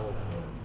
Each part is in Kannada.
ಓಂ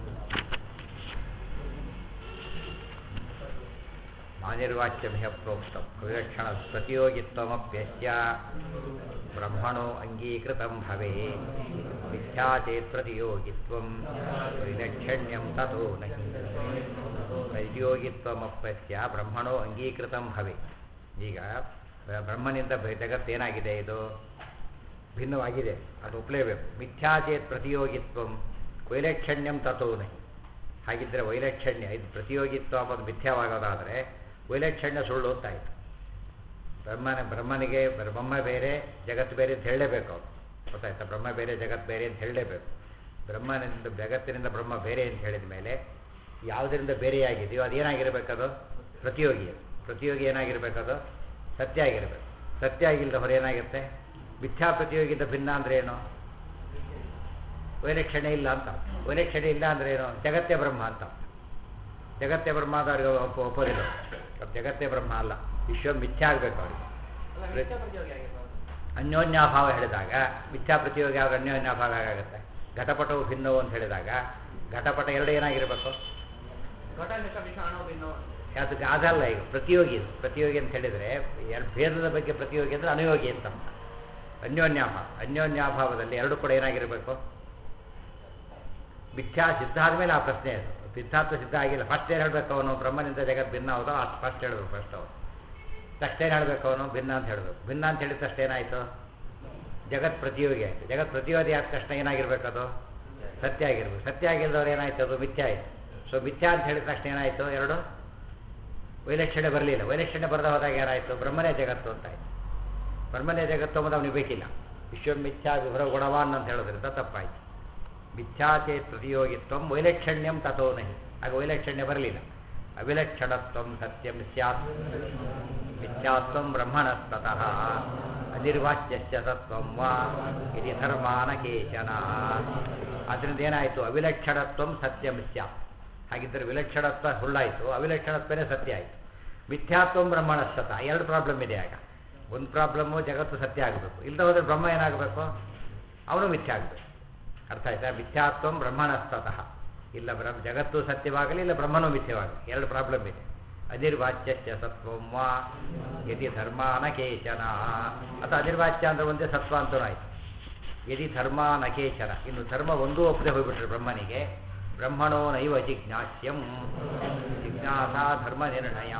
ನಾನಿರ್ವಾಚ್ಯಮಿಹ ಪ್ರೋಕ್ತಂ ವಿಲಕ್ಷಣ ಪ್ರತಿಯೋಗಿತ್ವಮಪ್ಯಸ್ಯ ಬ್ರಹ್ಮಣೋ ಅಂಗೀಕೃತಂ ಭವೇ ಮಿಥ್ಯಾ ಚೇತ್ ಪ್ರತಿಯೋಗಿತ್ವಂ ವಿಲಕ್ಷಣ್ಯಂ ತಥೋ ನಹಿ ಪ್ರತಿಯೋಗಿತ್ವಮಪ್ಯಸ್ಯ ಬ್ರಹ್ಮಣೋ ಅಂಗೀಕೃತಂ ಭವೆ ಈಗ ಬ- ಬ್ರಹ್ಮನಿಂದ ಬ- ಜಗತ್ತೇನಾಗಿದೆ ಇದು ಭಿನ್ನವಾಗಿದೆ ಅದು ಒಪ್ಪಲೇಬೇಕು ಮಿಥ್ಯಾ ಚೇತ್ ಪ್ರತಿಯೋಗಿತ್ವಂ ವೈಲಕ್ಷಣ್ಯಂ ತಥೋ ನಹಿ ಹಾಗಿದ್ದರೆ ವೈಲಕ್ಷಣ್ಯ ಇದು ಪ್ರತಿಯೋಗಿತ್ವ ಅನ್ನೋದು ಮಿಥ್ಯವಾಗೋದಾದರೆ ವೈಲಕ್ಷಣ್ಯ ಸುಳ್ಳು ಅಂತಾಯಿತು ಬ್ರಹ್ಮನ ಬ್ರಹ್ಮನಿಗೆ ಬ್ರಹ್ಮ ಬೇರೆ ಜಗತ್ತು ಬೇರೆ ಅಂತ ಹೇಳಲೇಬೇಕು ಅವನು ಗೊತ್ತಾಯ್ತಾ ಬ್ರಹ್ಮ ಬೇರೆ ಜಗತ್ತು ಬೇರೆ ಅಂತ ಹೇಳಲೇಬೇಕು ಬ್ರಹ್ಮನಿಂದ ಜಗತ್ತಿನಿಂದ ಬ್ರಹ್ಮ ಬೇರೆ ಅಂತ ಹೇಳಿದ ಮೇಲೆ ಯಾವುದರಿಂದ ಬೇರೆಯಾಗಿದೆಯೋ ಅದು ಏನಾಗಿರಬೇಕದು ಪ್ರತಿಯೋಗಿ ಅದು. ಪ್ರತಿಯೋಗಿ ಏನಾಗಿರಬೇಕದು ಸತ್ಯ ಆಗಿರಬೇಕು ಸತ್ಯ ಆಗಿಲ್ಲದ ಹೊರ ಏನಾಗುತ್ತೆ ಮಿಥ್ಯಾ ಪ್ರತಿಯೋಗಿತ ಭಿನ್ನ ಅಂದರೆ ಏನು ವೈಲಕ್ಷಣ್ಯ ಇಲ್ಲ ಅಂತ ವೈಲಕ್ಷಣ್ಯ ಇಲ್ಲ ಅಂದರೆ ಏನು ಜಗತ್ತೇ ಬ್ರಹ್ಮ ಅಂತ ಜಗತ್ತೇ ಬ್ರಹ್ಮ ಅಂತ ಅವ್ರಿಗೆ ಒಪ್ಪ ಒಪ್ಪೋದಿಲ್ಲ ಅದು ಜಗತ್ತೇ ಬ್ರಹ್ಮ ಅಲ್ಲ ವಿಶ್ವ ಮಿಥ್ಯಾ ಆಗಬೇಕು ಅವರಿಗೆ ಅನ್ಯೋನ್ಯಾಭಾವ ಹೇಳಿದಾಗ ಮಿಥ್ಯಾ ಪ್ರತಿಯೋಗಿ ಆಗ ಅನ್ಯೋನ್ಯಾಭಾವ ಆಗುತ್ತೆ ಘಟಪಟವು ಭಿನ್ನವು ಅಂತ ಹೇಳಿದಾಗ ಘಟಪಟ ಎರಡು ಏನಾಗಿರಬೇಕು ಅದಕ್ಕೆ ಅದಲ್ಲ ಈಗ ಪ್ರತಿಯೋಗಿ ಇದು. ಪ್ರತಿಯೋಗಿ ಅಂತ ಹೇಳಿದರೆ ಎರಡು ಭೇದದ ಬಗ್ಗೆ ಪ್ರತಿಯೋಗಿ ಅಂದರೆ ಅನುಯೋಗಿ ಅಂತ ಅನ್ಯೋನ್ಯಾಭಾವ ಅನ್ಯೋನ್ಯಾಭಾವದಲ್ಲಿ ಎರಡು ಕೂಡ ಏನಾಗಿರಬೇಕು ಮಿಥ್ಯಾ ಸಿದ್ಧ ಆದಮೇಲೆ ಆ ಪ್ರಶ್ನೆ ಅದು ಸಿದ್ಧಾರ್ಥ ಸಿದ್ಧ ಆಗಿಲ್ಲ ಫಸ್ಟ್ ಏನು ಹೇಳಬೇಕು ಅವನು ಬ್ರಹ್ಮನಿಂದ ಜಗತ್ ಭಿನ್ನ ಹೌದೋ ಅಷ್ಟು ಫಸ್ಟ್ ಹೇಳಬೇಕು ಫಸ್ಟ್ ಅವನು ತಕ್ಷಣ ಏನು ಹೇಳಬೇಕು ಅವನು ಭಿನ್ನ ಅಂತ ಹೇಳಬೇಕು ಭಿನ್ನ ಅಂತ ಹೇಳಿದ ತಕ್ಷಣ ಏನಾಯಿತು ಜಗತ್ ಪ್ರತಿಯೋಗಿ ಆಯಿತು ಜಗತ್ ಪ್ರತಿಯೋಗಿ ಆದ ತಕ್ಷಣ ಏನಾಗಿರ್ಬೇಕು ಅದು ಸತ್ಯ ಆಗಿರ್ಬೇಕು ಸತ್ಯ ಆಗಿಲ್ಲದವ್ರು ಏನಾಯ್ತು ಅದು ಮಿಥ್ಯ ಆಯಿತು ಸೊ ಮಿಥ್ಯ ಅಂತ ಹೇಳಿದ ತಕ್ಷಣ ಏನಾಯಿತು ಎರಡು ವೈಲಕ್ಷಣ್ಯ ಬರಲಿಲ್ಲ ವೈಲಕ್ಷಣ್ಯ ಬರದ ಹೋದಾಗ ಏನಾಯಿತು ಬ್ರಹ್ಮನೇ ಜಗತ್ತು ಅಂತಾಯಿತು ಬ್ರಹ್ಮನೇ ಜಗತ್ತು ಅನ್ನೋದು ಅವನಿಗೆ ಬೇಕಿಲ್ಲ ವಿಶ್ವ ಮಿಥ್ಯಾ ವಿಭ್ರ ಗುಣವಾನ್ ಅಂತ ಹೇಳೋದ್ರಿಂದ ತಪ್ಪಾಯಿತು ಮಿಥ್ಯಾಚೇತ್ ಪ್ರತಿಯೋಗಿತ್ವಂ ವೈಲಕ್ಷಣ್ಯಂ ತಥೋ ನಹಿ ಆಗ ವೈಲಕ್ಷಣ್ಯ ಬರಲಿಲ್ಲ ಅವಿಲಕ್ಷಣತ್ವಂ ಸತ್ಯಂ ಸ್ಯಾತ್ ಮಿಥ್ಯಾತ್ವಂ ಬ್ರಹ್ಮಣಸ್ತತಃ ಅನಿರ್ವಾಚ್ಯಸ್ಯ ತತ್ವಂ ವಾ ಇದು ಧರ್ಮಾನ ಕೇಚನ ಅದರಿಂದ ಏನಾಯಿತು ಅವಿಲಕ್ಷಣತ್ವಂ ಸತ್ಯಂ ಸ್ಯಾತ್ ಹಾಗಿದ್ದರೆ ವಿಲಕ್ಷಣತ್ವ ಸುಳ್ಳಾಯಿತು ಅವಿಲಕ್ಷಣತ್ವನೇ ಸತ್ಯ ಆಯಿತು ಮಿಥ್ಯಾತ್ವಂ ಬ್ರಹ್ಮಣಸ್ತತ ಎರಡು ಪ್ರಾಬ್ಲಮ್ ಇದೆ ಆಗ ಒಂದು ಪ್ರಾಬ್ಲಮ್ಮು ಜಗತ್ತು ಸತ್ಯ ಆಗಬೇಕು ಇಲ್ಲದ ಹೋದರೆ ಬ್ರಹ್ಮ ಏನಾಗಬೇಕು ಅವನು ಮಿಥ್ಯ ಆಗಬೇಕು ಅರ್ಥ ಆಯ್ತಾ ಮಿಥ್ಯಾತ್ವಂ ಬ್ರಹ್ಮಣಸ್ತತಃ ಇಲ್ಲ ಬ್ರಹ್ಮ ಜಗತ್ತು ಸತ್ಯವಾಗಲಿ ಇಲ್ಲ ಬ್ರಹ್ಮನೂ ಮಿಥ್ಯವಾಗಲಿ ಎರಡು ಪ್ರಾಬ್ಲಮ್ ಇದೆ ಅನಿರ್ವಾಚ್ಯಸ್ಯ ಸತ್ವಂ ವಾ ಯದಿ ಧರ್ಮಾನ ಕೇಚನ ಅಥವಾ ಅನಿರ್ವಾಚ್ಯ ಅಂದರೆ ಒಂದೇ ಸತ್ವ ಅಂತಲೂ ಆಯಿತು ಯದಿ ಧರ್ಮಾನ ಕೇಚನ ಇನ್ನು ಧರ್ಮ ಒಂದೂ ಒಪ್ಪದೆ ಹೋಗ್ಬಿಟ್ರೆ ಬ್ರಹ್ಮನಿಗೆ ಬ್ರಹ್ಮಣೋ ನೈವ ಜಿಜ್ಞಾಸ್ಯಂ ಜಿಜ್ಞಾಸ ಧರ್ಮ ನಿರ್ಣಯ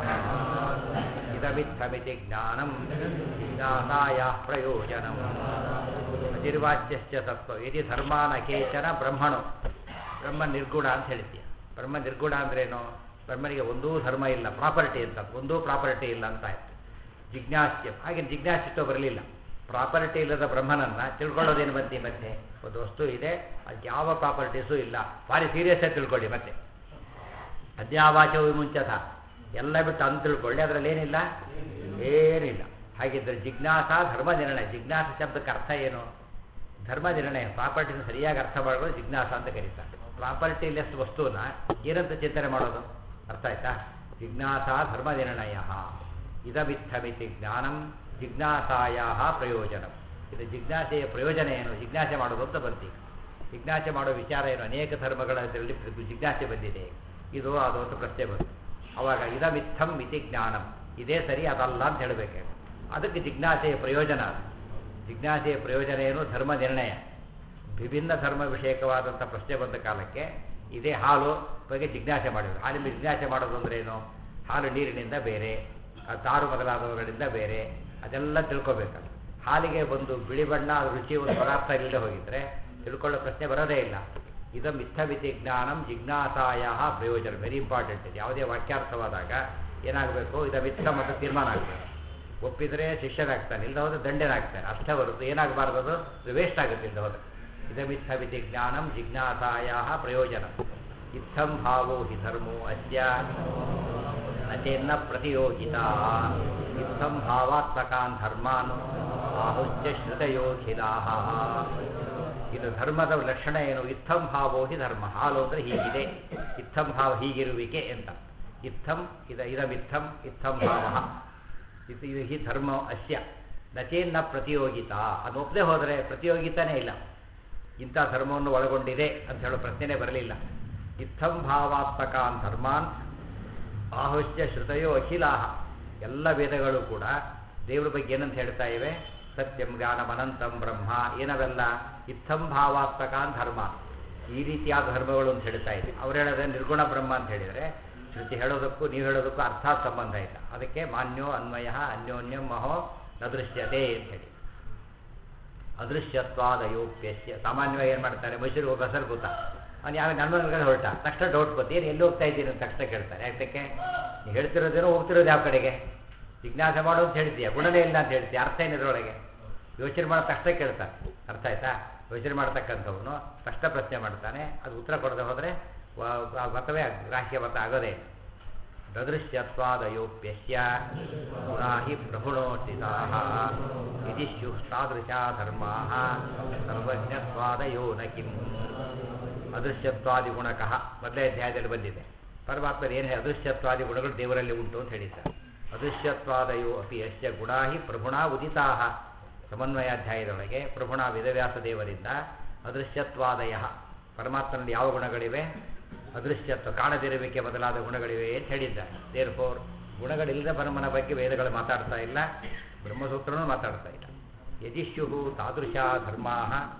ಇದಮಿತ್ತಮಿತಿ ಜ್ಞಾನಂ ಜಿಜ್ಞಾಸಾಯ ಪ್ರಯೋಜನಂ ಅನಿರ್ವಾಚ್ಯಸ್ಯ ಸತ್ವ ಯದಿ ಧರ್ಮಾನ ಕೇಚನ ಬ್ರಹ್ಮಣೋ ಬ್ರಹ್ಮ ನಿರ್ಗುಣ ಅಂತ ಹೇಳ್ತೀಯ ಬ್ರಹ್ಮ ನಿರ್ಗುಣ ಅಂದ್ರೇನು ಬ್ರಹ್ಮನಿಗೆ ಒಂದೂ ಧರ್ಮ ಇಲ್ಲ ಪ್ರಾಪರ್ಟಿ ಅಂತ ಒಂದೂ ಪ್ರಾಪರ್ಟಿ ಇಲ್ಲ ಅಂತ ಆಯ್ತು ಜಿಜ್ಞಾಸ್ಯ ಹಾಗೆ ಜಿಜ್ಞಾಸಿತ್ವ ಬರಲಿಲ್ಲ ಪ್ರಾಪರ್ಟಿ ಇಲ್ಲದ ಬ್ರಹ್ಮನನ್ನ ತಿಳ್ಕೊಳ್ಳೋದೇನು ಬಂತಿ ಮತ್ತೆ ಒಂದು ವಸ್ತು ಇದೆ ಅದಕ್ಕೆ ಯಾವ ಪ್ರಾಪರ್ಟೀಸು ಇಲ್ಲ ಭಾರಿ ಸೀರಿಯಸ್ ಆಗಿ ತಿಳ್ಕೊಳ್ಳಿ ಮತ್ತೆ ಅದ್ಯಾವಾಚ ವಿಮುಂಚತ ಎಲ್ಲ ಬಿಟ್ಟು ಅಂತ ತಿಳ್ಕೊಳ್ಳಿ ಅದರಲ್ಲಿ ಏನಿಲ್ಲ ಏನಿಲ್ಲ ಹಾಗಿದ್ದರೆ ಜಿಜ್ಞಾಸ ಧರ್ಮ ನಿರ್ಣಯ ಜಿಜ್ಞಾಸ ಶಬ್ದಕ್ಕೆ ಅರ್ಥ ಏನು ಧರ್ಮ ನಿರ್ಣಯ ಪ್ರಾಪರ್ಟಿನ ಸರಿಯಾಗಿ ಅರ್ಥ ಮಾಡೋದು ಜಿಜ್ಞಾಸ ಅಂತ ಕರೀತಾರೆ ಪ್ರಾಪರ್ಟಿ ಲೆಸ್ ವಸ್ತುನ ಏನಂತ ಚಿಂತನೆ ಮಾಡೋದು ಅರ್ಥ ಆಯ್ತಾ ಜಿಜ್ಞಾಸ ಧರ್ಮ ನಿರ್ಣಯ ಇದಮಿತ್ತಮಿತಿ ಜ್ಞಾನಂ ಜಿಜ್ಞಾಸಾಯ ಪ್ರಯೋಜನ ಇದು ಜಿಜ್ಞಾಸೆಯ ಪ್ರಯೋಜನ ಏನು ಜಿಜ್ಞಾಸೆ ಮಾಡೋದು ಅಂತ ಬಂತೀಗ ಜಿಜ್ಞಾಸೆ ಮಾಡೋ ವಿಚಾರ ಏನು ಅನೇಕ ಧರ್ಮಗಳ ಇದರಲ್ಲಿ ಜಿಜ್ಞಾಸೆ ಬಂದಿದೆ ಇದು ಅದು ಅಂತ ಪ್ರಶ್ನೆ ಬಂತು ಅವಾಗ ಇದಮಿತ್ತಂ ಮಿತಿ ಜ್ಞಾನಂ ಇದೇ ಸರಿ ಅದಲ್ಲ ಅಂತ ಹೇಳಬೇಕು ಅದಕ್ಕೆ ಜಿಜ್ಞಾಸೆಯ ಪ್ರಯೋಜನ ಅದು ಜಿಜ್ಞಾಸೆಯ ಪ್ರಯೋಜನ ಏನು ಧರ್ಮ ನಿರ್ಣಯ ವಿಭಿನ್ನ ಧರ್ಮ ವಿಷಯಕವಾದಂಥ ಪ್ರಶ್ನೆ ಬಂದ ಕಾಲಕ್ಕೆ ಇದೇ ಹಾಲು ಬಗ್ಗೆ ಜಿಜ್ಞಾಸೆ ಮಾಡಿದ್ರು ಹಾಲಿನ ಜಿಜ್ಞಾಸೆ ಮಾಡೋದು ಅಂದ್ರೆ ಏನು ಹಾಲು ನೀರಿನಿಂದ ಬೇರೆ ಆ ತಾರು ಮೊದಲಾದವುಗಳಿಂದ ಬೇರೆ ಅದೆಲ್ಲ ತಿಳ್ಕೊಬೇಕಲ್ಲ ಹಾಲಿಗೆ ಒಂದು ಬಿಳಿ ಬಣ್ಣ ಅದು ರುಚಿ ಒಂದು ಪದಾರ್ಥ ಇಲ್ಲದೆ ಹೋಗಿದ್ರೆ ತಿಳ್ಕೊಳ್ಳೋ ಪ್ರಶ್ನೆ ಬರೋದೇ ಇಲ್ಲ ಇದಂ ಮಿಥ್ಯಮಿತಿ ಜ್ಞಾನಂ ಜಿಜ್ಞಾಸಾಯ ಪ್ರಯೋಜನ ವೆರಿ ಇಂಪಾರ್ಟೆಂಟ್ ಇದು ಯಾವುದೇ ವಾಕ್ಯಾರ್ಥವಾದಾಗ ಏನಾಗಬೇಕು ಇದಮಿತ್ತ ಮತ್ತು ತೀರ್ಮಾನ ಆಗಬೇಕು ಒಪ್ಪಿದರೆ ಶಿಷ್ಯನಾಗ್ತಾನೆ ಇಲ್ಲದ ಹೋದ್ರೆ ದಂಡನಾಗ್ತಾನೆ ಅಷ್ಟೇ ಹೊರತು ಏನಾಗಬಾರ್ದು ಅದು ವೇಸ್ಟ್ ಆಗುತ್ತೆ ಇಲ್ಲದ ಹೋದ್ರೆ ಇದಮಿತ್ತಮಿತಿ ಜ್ಞಾನಂ ಜಿಜ್ಞಾಸಾಯ ಪ್ರಯೋಜನ ಇತ್ತಂ ಭಾವೋ ಹಿ ಧರ್ಮೋ ಅಸ್ಯ ನಚೇನ್ನ ಪ್ರತಿಯೋಗಿತ ಇತ್ತಂ ಭಾವಾತ್ಮಕಾನ್ ಧರ್ಮಾನ್ ಆಹುಶ್ಚ ಶ್ರುತಯೋಖಿಲಾ ಇದು ಧರ್ಮದ ಲಕ್ಷಣ ಏನು ಇತ್ತಂ ಭಾವೋ ಹಿ ಧರ್ಮ ಹಾಲು ಅಂದರೆ ಹೀಗಿದೆ ಇತ್ತಂ ಭಾವ ಹೀಗಿರುವಿಕೆ ಅಂತ ಇತ್ತಂ ಇದ ಇದಮಿತ್ತಂ ಇತ್ತಂ ಭಾವ ಇದು ಇದು ಹಿ ಧರ್ಮ ಅಸ್ಯ ನಚೇನ್ನ ಪ್ರತಿಯೋಗಿತ ಅದು ಒಪ್ಪದೆ ಹೋದರೆ ಪ್ರತಿಯೋಗಿತಾನೇ ಇಲ್ಲ ಇಂಥ ಧರ್ಮವನ್ನು ಒಳಗೊಂಡಿದೆ ಅಂತ ಹೇಳೋ ಪ್ರಶ್ನೆನೇ ಬರಲಿಲ್ಲ ಇತ್ತಂ ಭಾವಾತ್ಮಕಾನ್ ಧರ್ಮಾನ್ ಆಹುಶ್ಯ ಶ್ರುತಯೋ ಅಖಿಲಾಹ ಎಲ್ಲ ವೇದಗಳು ಕೂಡ ದೇವರ ಬಗ್ಗೆ ಏನಂತ ಹೇಳ್ತಾ ಇವೆ ಸತ್ಯಂ ಜ್ಞಾನಂ ಅನಂತಂ ಬ್ರಹ್ಮ ಏನವೆಲ್ಲ ಇತ್ತಂ ಭಾವಾತ್ಮಕಾನ್ ಧರ್ಮ ಈ ರೀತಿಯಾದ ಧರ್ಮಗಳು ಅಂತ ಹೇಳ್ತಾ ಇದೆ ಅವ್ರು ಹೇಳೋದ್ರೆ ನಿರ್ಗುಣ ಬ್ರಹ್ಮ ಅಂತ ಹೇಳಿದರೆ ಶ್ರುತಿ ಹೇಳೋದಕ್ಕೂ ನೀವು ಹೇಳೋದಕ್ಕೂ ಅರ್ಥ ಸಂಬಂಧ ಇಲ್ಲ ಅದಕ್ಕೆ ಮಾನ್ಯೋ ಅನ್ವಯ ಅನ್ಯೋನ್ಯಂ ಮಹೋ ನದೃಶ್ಯತೆ ಅಂತ ಹೇಳಿ ಅದೃಶ್ಯತ್ವಾದಯೋಪ್ಯಸ್ಯ ಸಾಮಾನ್ಯವಾಗಿ ಏನು ಮಾಡ್ತಾರೆ ಮೈಸೂರಿಗೆ ಹೋಗಿ ಹೆಸರು ಗೊತ್ತಾ ಅವ್ನು ಯಾವ ನನ್ನ ಮನೆಗೆ ಹೊರಟ ತಕ್ಷಣ ಡೌಟ್ ಗೊತ್ತಿ ಏನು ಎಲ್ಲಿ ಹೋಗ್ತಾ ಇದ್ದೀನಿ ಅಂತ ತಕ್ಷಣ ಕೇಳ್ತಾರೆ ಯಾಕೆ ನೀವು ಹೇಳ್ತಿರೋದೇನೋ ಹೋಗ್ತಿರೋದು ಯಾವ ಕಡೆಗೆ ಜಿಜ್ಞಾಸ ಮಾಡು ಅಂತ ಹೇಳ್ತೀಯ ಗುಣನೇ ಇಲ್ಲ ಅಂತ ಹೇಳ್ತೀಯ ಅರ್ಥ ಏನು ಇದರೊಳಗೆ ಯೋಚನೆ ಮಾಡೋ ತಕ್ಷಣ ಕೇಳ್ತಾನೆ ಅರ್ಥ ಆಯ್ತಾ ಯೋಚನೆ ಮಾಡ್ತಕ್ಕಂಥವನು ತಕ್ಷಣ ಪ್ರಶ್ನೆ ಮಾಡ್ತಾನೆ ಅದು ಉತ್ತರ ಕೊಡದೆ ಹೋದರೆ ಮತವೇ ಗ್ರಾಹ್ಯ ಮತ ಆಗೋದೇ ದದೃಶ್ಯತ್ವಾದಯೋಪ್ಯಸ್ಯ ಗುಣಾ ಹಿ ಪ್ರಭುಣೋಚಿತಾಃ ಇತಿ ಸ್ಯುಸ್ತಾದೃಶಾ ಧರ್ಮಾಃ ಸರ್ವಜ್ಞತ್ವಾದಯೋ ನ ಕಿಂ ಅದೃಶ್ಯತ್ವಾದಿ ಗುಣಕಃ ಮೊದಲೇ ಅಧ್ಯಾಯದಲ್ಲಿ ಬಂದಿದೆ ಪರಮಾತ್ಮರು ಏನು ಅದೃಶ್ಯತ್ವಾದಿ ಗುಣಗಳು ದೇವರಲ್ಲಿ ಉಂಟು ಅಂತ ಹೇಳಿದ್ದಾರೆ ಅದೃಶ್ಯತ್ವಾದಯೋ ಅಪಿ ಯಶ್ಯ ಗುಣಾ ಹಿ ಪ್ರಭುಣ ಉದಿತಾಃ ಸಮನ್ವಯಾಧ್ಯಾಯದೊಳಗೆ ಪ್ರಭುಣ ವೇದವ್ಯಾಸ ದೇವರಿಂದ ಅದೃಶ್ಯತ್ವಾದಯ ಪರಮಾತ್ಮನಲ್ಲಿ ಯಾವ ಗುಣಗಳಿವೆ ಅದೃಶ್ಯತ್ವ ಕಾಣದಿರುವಿಕೆ ಮೊದಲಾದ ಗುಣಗಳಿವೆ ಅಂತ ಹೇಳಿದ್ದಾರೆ ದೇರ್ ಫೋರ್ ಗುಣಗಳಿಲ್ಲದ ಪರಮನ ಬಗ್ಗೆ ವೇದಗಳು ಮಾತಾಡ್ತಾ ಇಲ್ಲ ಬ್ರಹ್ಮಸೂತ್ರನೂ ಮಾತಾಡ್ತಾ ಇಲ್ಲ ಯಜಿಷ್ಯು ತಾದೃಶ ಧರ್ಮಾ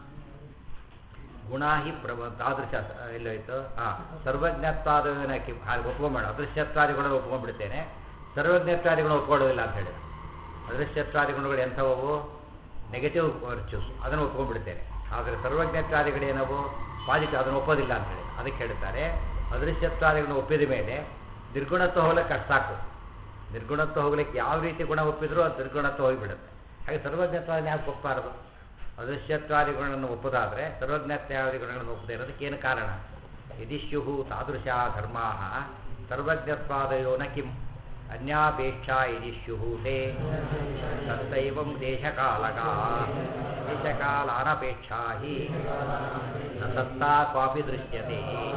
ಗುಣಾ ಹಿ ಪ್ರಭ ತಾದೃಶ ಎಲ್ಲೋಯ್ತು ಹಾಂ ಸರ್ವಜ್ಞತ್ವಾದನ ಕಿ ಹಾಗೆ ಒಪ್ಕೊಂಬೇಡ ಅದೃಶ್ಯತ್ವಾದಿ ಗುಣ ಒಪ್ಕೊಂಡ್ಬಿಡ್ತೇನೆ ಸರ್ವಜ್ಞತ್ವಾದಿ ಗುಣ ಒಪ್ಕೊಳ್ಳೋದಿಲ್ಲ ಅಂತ ಹೇಳಿದ ಅದೃಶ್ಯತ್ವಾದಿ ಗುಣಗಳು ಎಂಥವು ನೆಗೆಟಿವ್ ವರ್ಚೂಸ್ ಅದನ್ನು ಒಪ್ಕೊಂಡ್ಬಿಡ್ತೇನೆ ಆದರೆ ಸರ್ವಜ್ಞತ್ವಾದಿಗಳೇನವು ಪಾಸಿಟಿವ್ ಅದನ್ನು ಒಪ್ಪೋದಿಲ್ಲ ಅಂತ ಹೇಳಿ ಅದಕ್ಕೆ ಹೇಳ್ತಾರೆ ಅದೃಶ್ಯತ್ವಾದಿಗಳನ್ನು ಒಪ್ಪಿದ ಮೇಲೆ ನಿರ್ಗುಣತ್ವ ಹೋಗ್ಲಿಕ್ಕೆ ಅಷ್ಟು ಸಾಕು ನಿರ್ಗುಣತ್ವ ಹೋಗ್ಲಿಕ್ಕೆ ಯಾವ ರೀತಿ ಗುಣ ಒಪ್ಪಿದ್ರೂ ಅದು ನಿರ್ಗುಣತ್ವ ಹೋಗಿಬಿಡುತ್ತೆ ಹಾಗೆ ಸರ್ವಜ್ಞತ್ವಾದಿ ಯಾಕೆ ಒಪ್ಪಬಾರದು ಅದೃಶ್ಯತ್ವಾದಿ ಗುಣಗಳನ್ನು ಒಪ್ಪುದಾದರೆ ಸರ್ವಜ್ಞತ್ವಾದಿ ಗುಣಗಳನ್ನು ಒಪ್ಪದೇ ಇರೋದಕ್ಕೆ ಏನು ಕಾರಣ ಯದಿಶ್ಯು ತಾದೃಶ ಧರ್ಮಾ ಸರ್ವಜ್ಞತ್ವಾದಯೋ ನ ಕಿಂ ಅನ್ಯಾಪೇಕ್ಷಾ ಯದಿಶ್ಯು ತೇ ತತ್ತೈವಂ ದೇಶಕಾಲಕ ದೇಶಕಾಲಾನಪೇಕ್ಷಾ ಹಿ ನ ಸತ್ತಾ ಕ್ವಾಪಿ ದೃಶ್ಯತೆ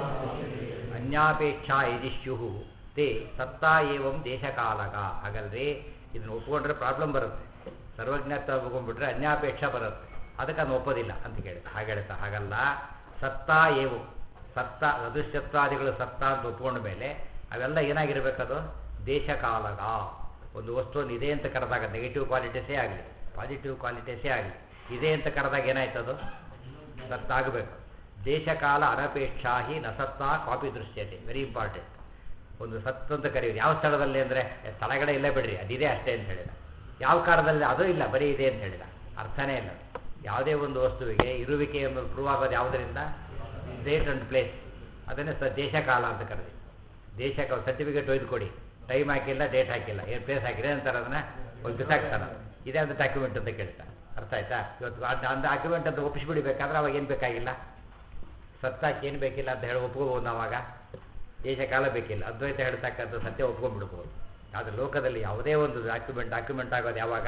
ಅನ್ಯಾಪೇಕ್ಷಾ ಯದಿಶ್ಯು ತೇ ಸತ್ತಾ ಏವಂ ದೇಶಕಾಲಕ ಹಾಗಲ್ರಿ ಇದನ್ನು ಒಪ್ಕೊಂಡ್ರೆ ಪ್ರಾಬ್ಲಮ್ ಬರುತ್ತೆ ಸರ್ವಜ್ಞತ್ವ ಒಪ್ಕೊಂಡ್ಬಿಟ್ರೆ ಅನ್ಯಾಪೇಕ್ಷ ಬರುತ್ತೆ ಅದಕ್ಕೆ ಅದನ್ನು ಒಪ್ಪೋದಿಲ್ಲ ಅಂತ ಕೇಳ್ತಾ ಹಾಗೆ ಹೇಳ್ತಾ ಹಾಗಲ್ಲ ಸತ್ತಾ ಏವು ಸತ್ತ ಅದೃಶ್ಯತ್ವಾದಿಗಳು ಸತ್ತ ಅಂತ ಒಪ್ಕೊಂಡ ಮೇಲೆ ಅವೆಲ್ಲ ಏನಾಗಿರ್ಬೇಕದು ದೇಶಕಾಲಗ ಒಂದು ವಸ್ತುವನ್ನು ಇದೆ ಅಂತ ಕರೆದಾಗ ನೆಗೆಟಿವ್ ಕ್ವಾಲಿಟೀಸೇ ಆಗಲಿ ಪಾಸಿಟಿವ್ ಕ್ವಾಲಿಟೀಸೇ ಆಗಲಿ ಇದೆ ಅಂತ ಕರೆದಾಗ ಏನಾಯ್ತದು ಸತ್ತಾಗಬೇಕು ದೇಶಕಾಲ ಅನಪೇಕ್ಷಾ ಹಿ ನಸತ್ತಾ ಕಾಪಿ ದೃಶ್ಯತೆ ವೆರಿ ಇಂಪಾರ್ಟೆಂಟ್ ಒಂದು ಸತ್ತು ಅಂತ ಕರೆಯೋದು ಯಾವ ಸ್ಥಳದಲ್ಲಿ ಅಂದರೆ ಸ್ಥಳಗಳೇ ಇಲ್ಲ ಬಿಡ್ರಿ ಅದಿದೆ ಅಷ್ಟೇ ಅಂತ ಹೇಳಿದ ಯಾವ ಕಾಲದಲ್ಲಿ ಅದು ಇಲ್ಲ ಬರೀ ಇದೆ ಅಂತ ಹೇಳಿದ ಅರ್ಥನೇ ಇಲ್ಲ ಯಾವುದೇ ಒಂದು ವಸ್ತುವಿಗೆ ಇರುವಿಕೆ ಎಂಬುದು ಪ್ರೂವ್ ಆಗೋದು ಯಾವುದರಿಂದ ಡೇಟ್ ಅಂಡ್ ಪ್ಲೇಸ್ ಅದನ್ನೇ ಸ ದೇಶಕಾಲ ಅಂತ ಕರೆದಿ ದೇಶಕ್ಕೆ ಸರ್ಟಿಫಿಕೇಟ್ ಒಯ್ದು ಕೊಡಿ ಟೈಮ್ ಹಾಕಿಲ್ಲ ಡೇಟ್ ಹಾಕಿಲ್ಲ ಏನು ಪ್ಲೇಸ್ ಹಾಕಿದ್ರೆ ಅಂತಾರೆ ಅದನ್ನು ಒಂದು ಬಿಸಾಕ್ತಾನೆ ಇದೇ ಒಂದು ಡಾಕ್ಯುಮೆಂಟ್ ಅಂತ ಕೇಳ್ತಾರೆ ಅರ್ಥ ಆಯ್ತಾ ಇವತ್ತು ಆ ಡಾಕ್ಯುಮೆಂಟ್ ಅಂತ ಒಪ್ಪಿಸ್ಬಿಡ್ಬೇಕಾದ್ರೆ ಅವಾಗ ಏನು ಬೇಕಾಗಿಲ್ಲ ಸತ್ತಾಕೆ ಏನು ಬೇಕಿಲ್ಲ ಅಂತ ಹೇಳಿ ಒಪ್ಕೋಬೋದು ನಾವಾಗ ದೇಶಕಾಲ ಬೇಕಿಲ್ಲ ಅದ್ವೈತ ಹೇಳ್ತಕ್ಕಂಥ ಸತ್ಯ ಒಪ್ಕೊಂಡ್ಬಿಡ್ಬೋದು ಆದರೆ ಲೋಕದಲ್ಲಿ ಯಾವುದೇ ಒಂದು ಡಾಕ್ಯುಮೆಂಟ್ ಡಾಕ್ಯುಮೆಂಟ್ ಆಗೋದು ಯಾವಾಗ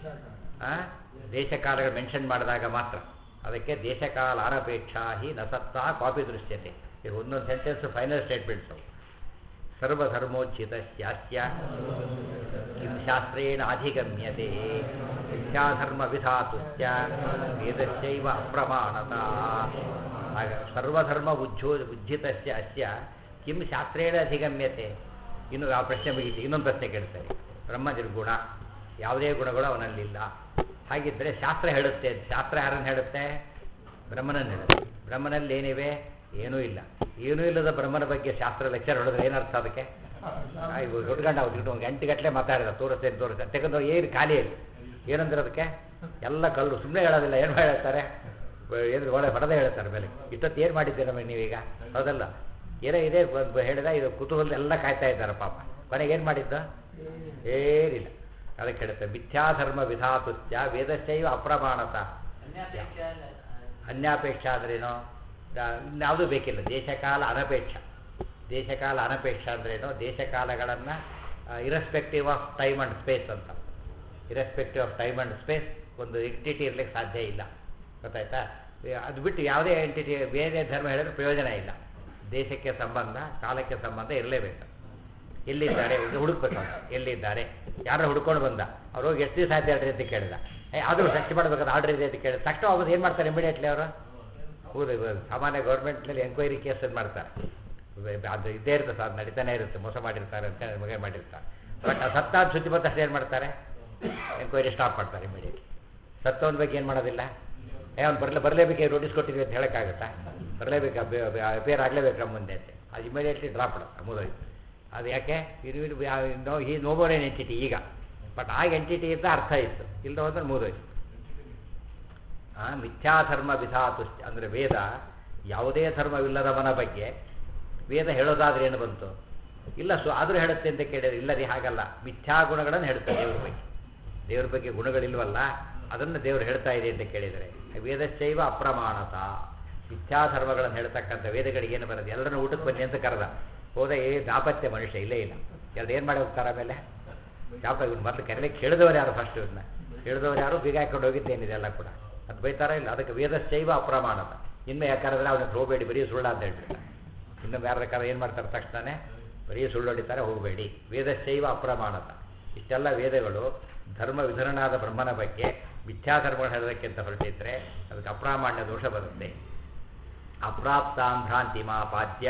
ದೇಶಕಾಲಗಳು ಮೆನ್ಷನ್ ಮಾಡಿದಾಗ ಮಾತ್ರ ಅದಕ್ಕೆ ದೇಶಕಾಲ ಅನಪೇಕ್ಷಾ ಹಿ ನಸತ್ತಾ ಕಾಪಿ ದೃಶ್ಯತೆ ಇದು ಒಂದೊಂದು ಸೆಂಟೆನ್ಸ್ ಫೈನಲ್ ಸ್ಟೇಟ್ಮೆಂಟ್ಸು ಸರ್ವಧರ್ಮೋಚಿತ ಶಾಸ್ಯ ಕಿಂ ಶಾಸ್ತ್ರೇಣ ಅಧಿಗಮ್ಯತೆ ಮಿಥ್ಯಾಧರ್ಮ ವಿಧಾತುಶ್ಚ ವೇದಸ್ಯೈವ ಅಪ್ರಮಾಣತ ಆಗ ಸರ್ವಧರ್ಮ ಉಜ್ಜೋ ಉಜ್ಜಿತಸ್ಯ ಅಸ್ಯ ಕಿಂ ಶಾಸ್ತ್ರೇಣ ಅಧಿಗಮ್ಯತೆ ಇನ್ನು ಆ ಪ್ರಶ್ನೆ ಮುಗಿತು ಇನ್ನೊಂದು ಪ್ರಶ್ನೆ ಕೇಳ್ತಾರೆ ಬ್ರಹ್ಮ ನಿರ್ಗುಣ ಯಾವುದೇ ಗುಣಗಳು ಅವನಲ್ಲಿಲ್ಲ ಹಾಗಿದ್ದರೆ ಶಾಸ್ತ್ರ ಹೇಳುತ್ತೆ ಶಾಸ್ತ್ರ ಯಾರನ್ನು ಹೇಳುತ್ತೆ ಬ್ರಹ್ಮನನ್ನು ಹೇಳುತ್ತೆ ಬ್ರಹ್ಮನಲ್ಲಿ ಏನಿವೆ ಏನೂ ಇಲ್ಲ ಏನೂ ಇಲ್ಲದ ಬ್ರಹ್ಮನ ಬಗ್ಗೆ ಶಾಸ್ತ್ರ ಲೆಕ್ಚರ್ ಹೊಡೆದ್ರೆ ಏನರ್ಥ ಅದಕ್ಕೆ ಇವು ದೊಡ್ಡಗಂಡ ಅವ್ರು ಒಂದು ಗಂಟೆಗಟ್ಟಲೆ ಮಾತಾಡಿದ ತೋರಿಸ್ತೇನೆ ತೋರಿಸ್ತೇನೆ ತೆಗೆದು ಏನು ಖಾಲಿ ಇಲ್ಲ ಏನಂದ್ರೆ ಅದಕ್ಕೆ ಎಲ್ಲ ಕಲ್ಲು ಸುಮ್ಮನೆ ಹೇಳೋದಿಲ್ಲ ಏನು ಹೇಳ್ತಾರೆ ಏನು ಒಳ್ಳೆ ಹೊಡೆದೇ ಹೇಳ್ತಾರೆ ಮೇಲೆ ಇಷ್ಟೊತ್ತು ಏನು ಮಾಡಿದ್ದೀರ ನಮಗೆ ನೀವೀಗ ಹೌದಲ್ಲ ಏನೋ ಇದೆ ಹೇಳಿದ ಇದು ಕುತೂಹಲ ಎಲ್ಲ ಕಾಯ್ತಾ ಇದ್ದಾರೆ ಪಾಪ ಕೊನೆಗೆ ಏನು ಮಾಡಿದ್ದು ಏನಿಲ್ಲ ಅದಕ್ಕೆ ಹೇಳುತ್ತೆ ಮಿಥ್ಯಾಧರ್ಮ ವಿಧಾತುತ್ಯ ವೇದಶ್ಚೈವ ಅಪ್ರಮಾಣತ ಅನ್ಯಾಪೇಕ್ಷ ಅಂದ್ರೇನು ಇನ್ಯಾವುದೂ ಬೇಕಿಲ್ಲ ದೇಶಕಾಲ ಅನಪೇಕ್ಷ ದೇಶಕಾಲ ಅನಪೇಕ್ಷ ಅಂದ್ರೇನು ದೇಶಕಾಲಗಳನ್ನು irrespective of time and space ಅಂತ irrespective of time and space ಒಂದು ಎಂಟಿಟಿ ಇರಲಿಕ್ಕೆ ಸಾಧ್ಯ ಇಲ್ಲ ಗೊತ್ತಾಯ್ತಾ ಅದು ಬಿಟ್ಟು ಯಾವುದೇ ಎಂಟಿಟಿ ಬೇರೆ ಧರ್ಮ ಹೇಳಿದ್ರೆ ಪ್ರಯೋಜನ ಇಲ್ಲ ದೇಶಕ್ಕೆ ಸಂಬಂಧ ಕಾಲಕ್ಕೆ ಸಂಬಂಧ ಇರಲೇಬೇಕು ಎಲ್ಲಿದ್ದಾರೆ ಹುಡುಕ್ಬೇಕು ಅವ್ರು ಎಲ್ಲಿದ್ದಾರೆ ಯಾರೋ ಹುಡ್ಕೊಂಡು ಬಂದ ಅವ್ರು ಹೋಗಿ ಎಷ್ಟು ದಿವಸ ಆಯ್ತು ಹೇಳ್ರಿ ಅಂತ ಕೇಳಿದ ಆದರೂ ಸರ್ಚ್ ಮಾಡ್ಬೇಕಾದ್ರೆ ಆರ್ಡರ್ ಇದೆ ಅಂತ ಕೇಳಿದ ತಕ್ಷಣ ಅವ್ರು ಏನು ಮಾಡ್ತಾರೆ ಇಮಿಡಿಯೇಟ್ಲಿ ಅವರು ಹೌದು ಇವಾಗ ಸಾಮಾನ್ಯ ಗೌರ್ಮೆಂಟ್ನಲ್ಲಿ ಎಂಕ್ವೈರಿ ಕೇಸಲ್ಲಿ ಮಾಡ್ತಾರೆ ವೆ- ಅದು ಇದ್ದೇ ಇರುತ್ತೆ ಸರ್ ನಡೀತಾನೆ ಇರುತ್ತೆ ಮೋಸ ಮಾಡಿರ್ತಾರೆ ಅಂತ ಹೇಳಿ ಮಗ ಮಾಡಿರ್ತಾರೆ ಬಟ್ ಆ ಸತ್ತಾದ ಸುದ್ದಿ ಬಂದ ತಕ್ಷಣ ಏನು ಮಾಡ್ತಾರೆ ಎಂಕ್ವೈರಿ ಸ್ಟಾಪ್ ಮಾಡ್ತಾರೆ ಇಮಿಡಿಯೇಟ್ಲಿ ಸತ್ತವನ ಬಗ್ಗೆ ಏನು ಮಾಡೋದಿಲ್ಲ ಏ ಅವ್ನು ಬರಲೇ ಬರಲೇಬೇಕು ನೋಟಿಸ್ ಕೊಟ್ಟಿದ್ವಿ ಅಂತ ಹೇಳೋಕ್ಕಾಗುತ್ತಾ ಬರಲೇಬೇಕು ಅಪೇರ್ ಆಗಲೇಬೇಕು ನಮ್ಮ ಮುಂದೆ ಅಂತ ಅದು ಇಮಿಡಿಯೇಟ್ಲಿ ಡ್ರಾಪ್ ಮಾಡೋದು ಮುಗಿದೋಯ್ತು ಅದು ಯಾಕೆ ಇದು ಇದು ನೋ ಈ ನೋಬೋರ್ ಏನ್ ಎಂಟಿಟಿ ಈಗ ಬಟ್ ಆಗ ಎಂಟಿಟಿ ಅಂತ ಅರ್ಥ ಇತ್ತು ಇಲ್ಲದ ಹೋದ್ರೆ ಮುಗಿದೋಯ್ತು ಆ ಮಿಥ್ಯಾಧರ್ಮ ವಿಧಾತು ಅಂದರೆ ವೇದ ಯಾವುದೇ ಧರ್ಮವಿಲ್ಲದವನ ಬಗ್ಗೆ ವೇದ ಹೇಳೋದಾದ್ರೆ ಏನು ಬಂತು ಇಲ್ಲ ಸೊ ಆದರೂ ಹೇಳುತ್ತೆ ಅಂತ ಕೇಳಿದ್ರೆ ಇಲ್ಲ ರೀ ಹಾಗಲ್ಲ ಮಿಥ್ಯಾ ಗುಣಗಳನ್ನು ಹೇಳುತ್ತೆ ದೇವ್ರ ಬಗ್ಗೆ ದೇವ್ರ ಬಗ್ಗೆ ಗುಣಗಳಿಲ್ವಲ್ಲ ಅದನ್ನು ದೇವರು ಹೇಳ್ತಾ ಇದೆ ಅಂತ ಕೇಳಿದರೆ ವೇದಶೈವ ಅಪ್ರಮಾಣತ ಮಿಥ್ಯಾ ಧರ್ಮಗಳನ್ನು ಹೇಳ್ತಕ್ಕಂಥ ವೇದಗಳಿಗೆ ಏನು ಬರೋದು ಎಲ್ಲರನ್ನೂ ಊಟಕ್ಕೆ ಬನ್ನಿ ಅಂತ ಕರೆದ ಹೋದ ಏ ದಾಪತ್ಯ ಮನುಷ್ಯ ಇಲ್ಲೇ ಇಲ್ಲ ಎರಡು ಏನು ಮಾಡಿ ಹೋಗ್ತಾರೆ ಆಮೇಲೆ ಶಾಪ ಇವ್ನು ಮೊದಲು ಕರೀಲಿಕ್ಕೆ ಕೇಳಿದವರು ಯಾರು ಫಸ್ಟ್ ಇವನ್ನ ಕೇಳಿದವರು ಯಾರು ಬೀಗ ಹಾಕೊಂಡು ಹೋಗಿದ್ದೇನಿದೆ ಎಲ್ಲ ಕೂಡ ಅದು ಬೈತಾರ ಇಲ್ಲ ಅದಕ್ಕೆ ವೇದಶೈವ ಅಪ್ರಮಾಣತ ಇನ್ನು ಯಾಕಂದ್ರೆ ಅವನಿಗೆ ಹೋಗಬೇಡಿ ಬರೀ ಸುಳ್ಳು ಅಂತ ಹೇಳ್ಬಿಟ್ಟ ಇನ್ನು ಯಾರ ಕಾಲ ಏನು ಮಾಡ್ತಾರೆ ತಕ್ಷಣನೇ ಬರೀ ಸುಳ್ಳು ಹೊಡಿತಾರೆ ಹೋಗಬೇಡಿ ವೇದಶೈವ ಅಪ್ರಮಾಣತ ಇಷ್ಟೆಲ್ಲ ವೇದಗಳು ಧರ್ಮ ವಿಧರಣಾದ ಬ್ರಹ್ಮನ ಬಗ್ಗೆ ಮಿಥ್ಯಾಧರ್ಮಗಳು ಹೇಳೋದಕ್ಕೆ ಅಂತ ಹೊರಟಿದ್ರೆ ಅದಕ್ಕೆ ಅಪ್ರಾಮಾಣ್ಯ ದೋಷ ಬರುತ್ತೆ ಅಪ್ರಾಪ್ತಾಂ ಭ್ರಾಂತಿ ಮಾಪಾದ್ಯ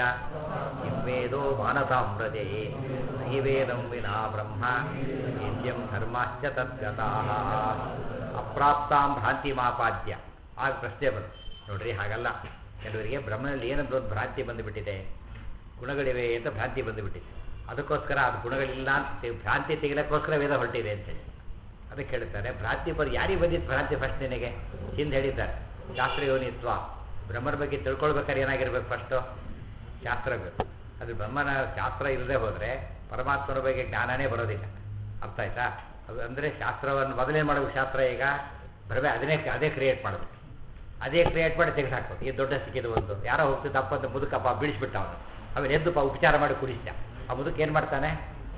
ವೇದೋ ಮಾನತಾಂ ವ್ರಜೆ ನಹಿ ವೇದಂ ವಿನಾ ಬ್ರಹ್ಮ ನಿತ್ಯಂ ಧರ್ಮಾಶ್ಚ ತದ್ಗತಾಃ ಅಪ್ರಾಪ್ತಾಂ ಭ್ರಾಂತಿ ಮಾಪಾದ್ಯ ಆಗ ಪ್ರಶ್ನೆ ಬಂತು ನೋಡ್ರಿ ಹಾಗಲ್ಲ ಕೆಲವರಿಗೆ ಬ್ರಹ್ಮನಲ್ಲಿ ಏನಂತ ಒಂದು ಭ್ರಾಂತಿ ಬಂದುಬಿಟ್ಟಿದೆ ಗುಣಗಳಿವೆ ಅಂತ ಭ್ರಾಂತಿ ಬಂದುಬಿಟ್ಟಿದೆ ಅದಕ್ಕೋಸ್ಕರ ಅದು ಗುಣಗಳಿಲ್ಲ ಅಂತ ಭ್ರಾಂತಿ ತೆಗಿಲಕ್ಕೋಸ್ಕರ ವೇದ ಹೊರಟಿದೆ ಅಂತೇಳಿ ಅದಕ್ಕೆ ಹೇಳ್ತಾರೆ ಭ್ರಾಂತಿ ಬರ್ ಯಾರಿಗೆ ಬಂದಿತ್ತು ಭ್ರಾಂತಿ ಫಸ್ಟ್ ನಿನಗೆ ಹಿಂದೆ ಹೇಳಿದ್ದಾರೆ ಶಾಸ್ತ್ರ ಯೋನಿತ್ವ ಬ್ರಹ್ಮನ ಬಗ್ಗೆ ತಿಳ್ಕೊಳ್ಬೇಕಾದ್ರೆ ಏನಾಗಿರ್ಬೇಕು ಫಸ್ಟು ಶಾಸ್ತ್ರ ಬೇಕು ಅದು ಬ್ರಹ್ಮನ ಶಾಸ್ತ್ರ ಇಲ್ಲದೆ ಹೋದರೆ ಪರಮಾತ್ಮನ ಬಗ್ಗೆ ಜ್ಞಾನನೇ ಬರೋದಿಲ್ಲ ಅರ್ಥ ಆಯ್ತಾ ಅದು ಅಂದರೆ ಶಾಸ್ತ್ರವನ್ನು ಮೊದಲೇನು ಮಾಡಬೇಕು ಶಾಸ್ತ್ರ ಈಗ ಭ್ರಮೆ ಅದನ್ನೇ ಅದೇ ಕ್ರಿಯೇಟ್ ಮಾಡಬೇಕು ಅದೇ ಕ್ರಿಯೇಟ್ ಮಾಡಿ ತೆಗೆದುಹಾಕ್ಬೇಕು ಈ ದೊಡ್ಡ ಸಿಕ್ಕಿದ ಒಂದು ಯಾರೋ ಹೋಗ್ತಿದ್ದ ಅಪ್ಪ ಅಂತ ಮುದುಕಪ್ಪ ಬೀಳಿಸ್ಬಿಟ್ಟ ಅವನು ಅವನು ಎದ್ದು ಪ ಉಪಚಾರ ಮಾಡಿ ಕುಡಿಸ್ದ ಆ ಮುದುಕ ಏನು ಮಾಡ್ತಾನೆ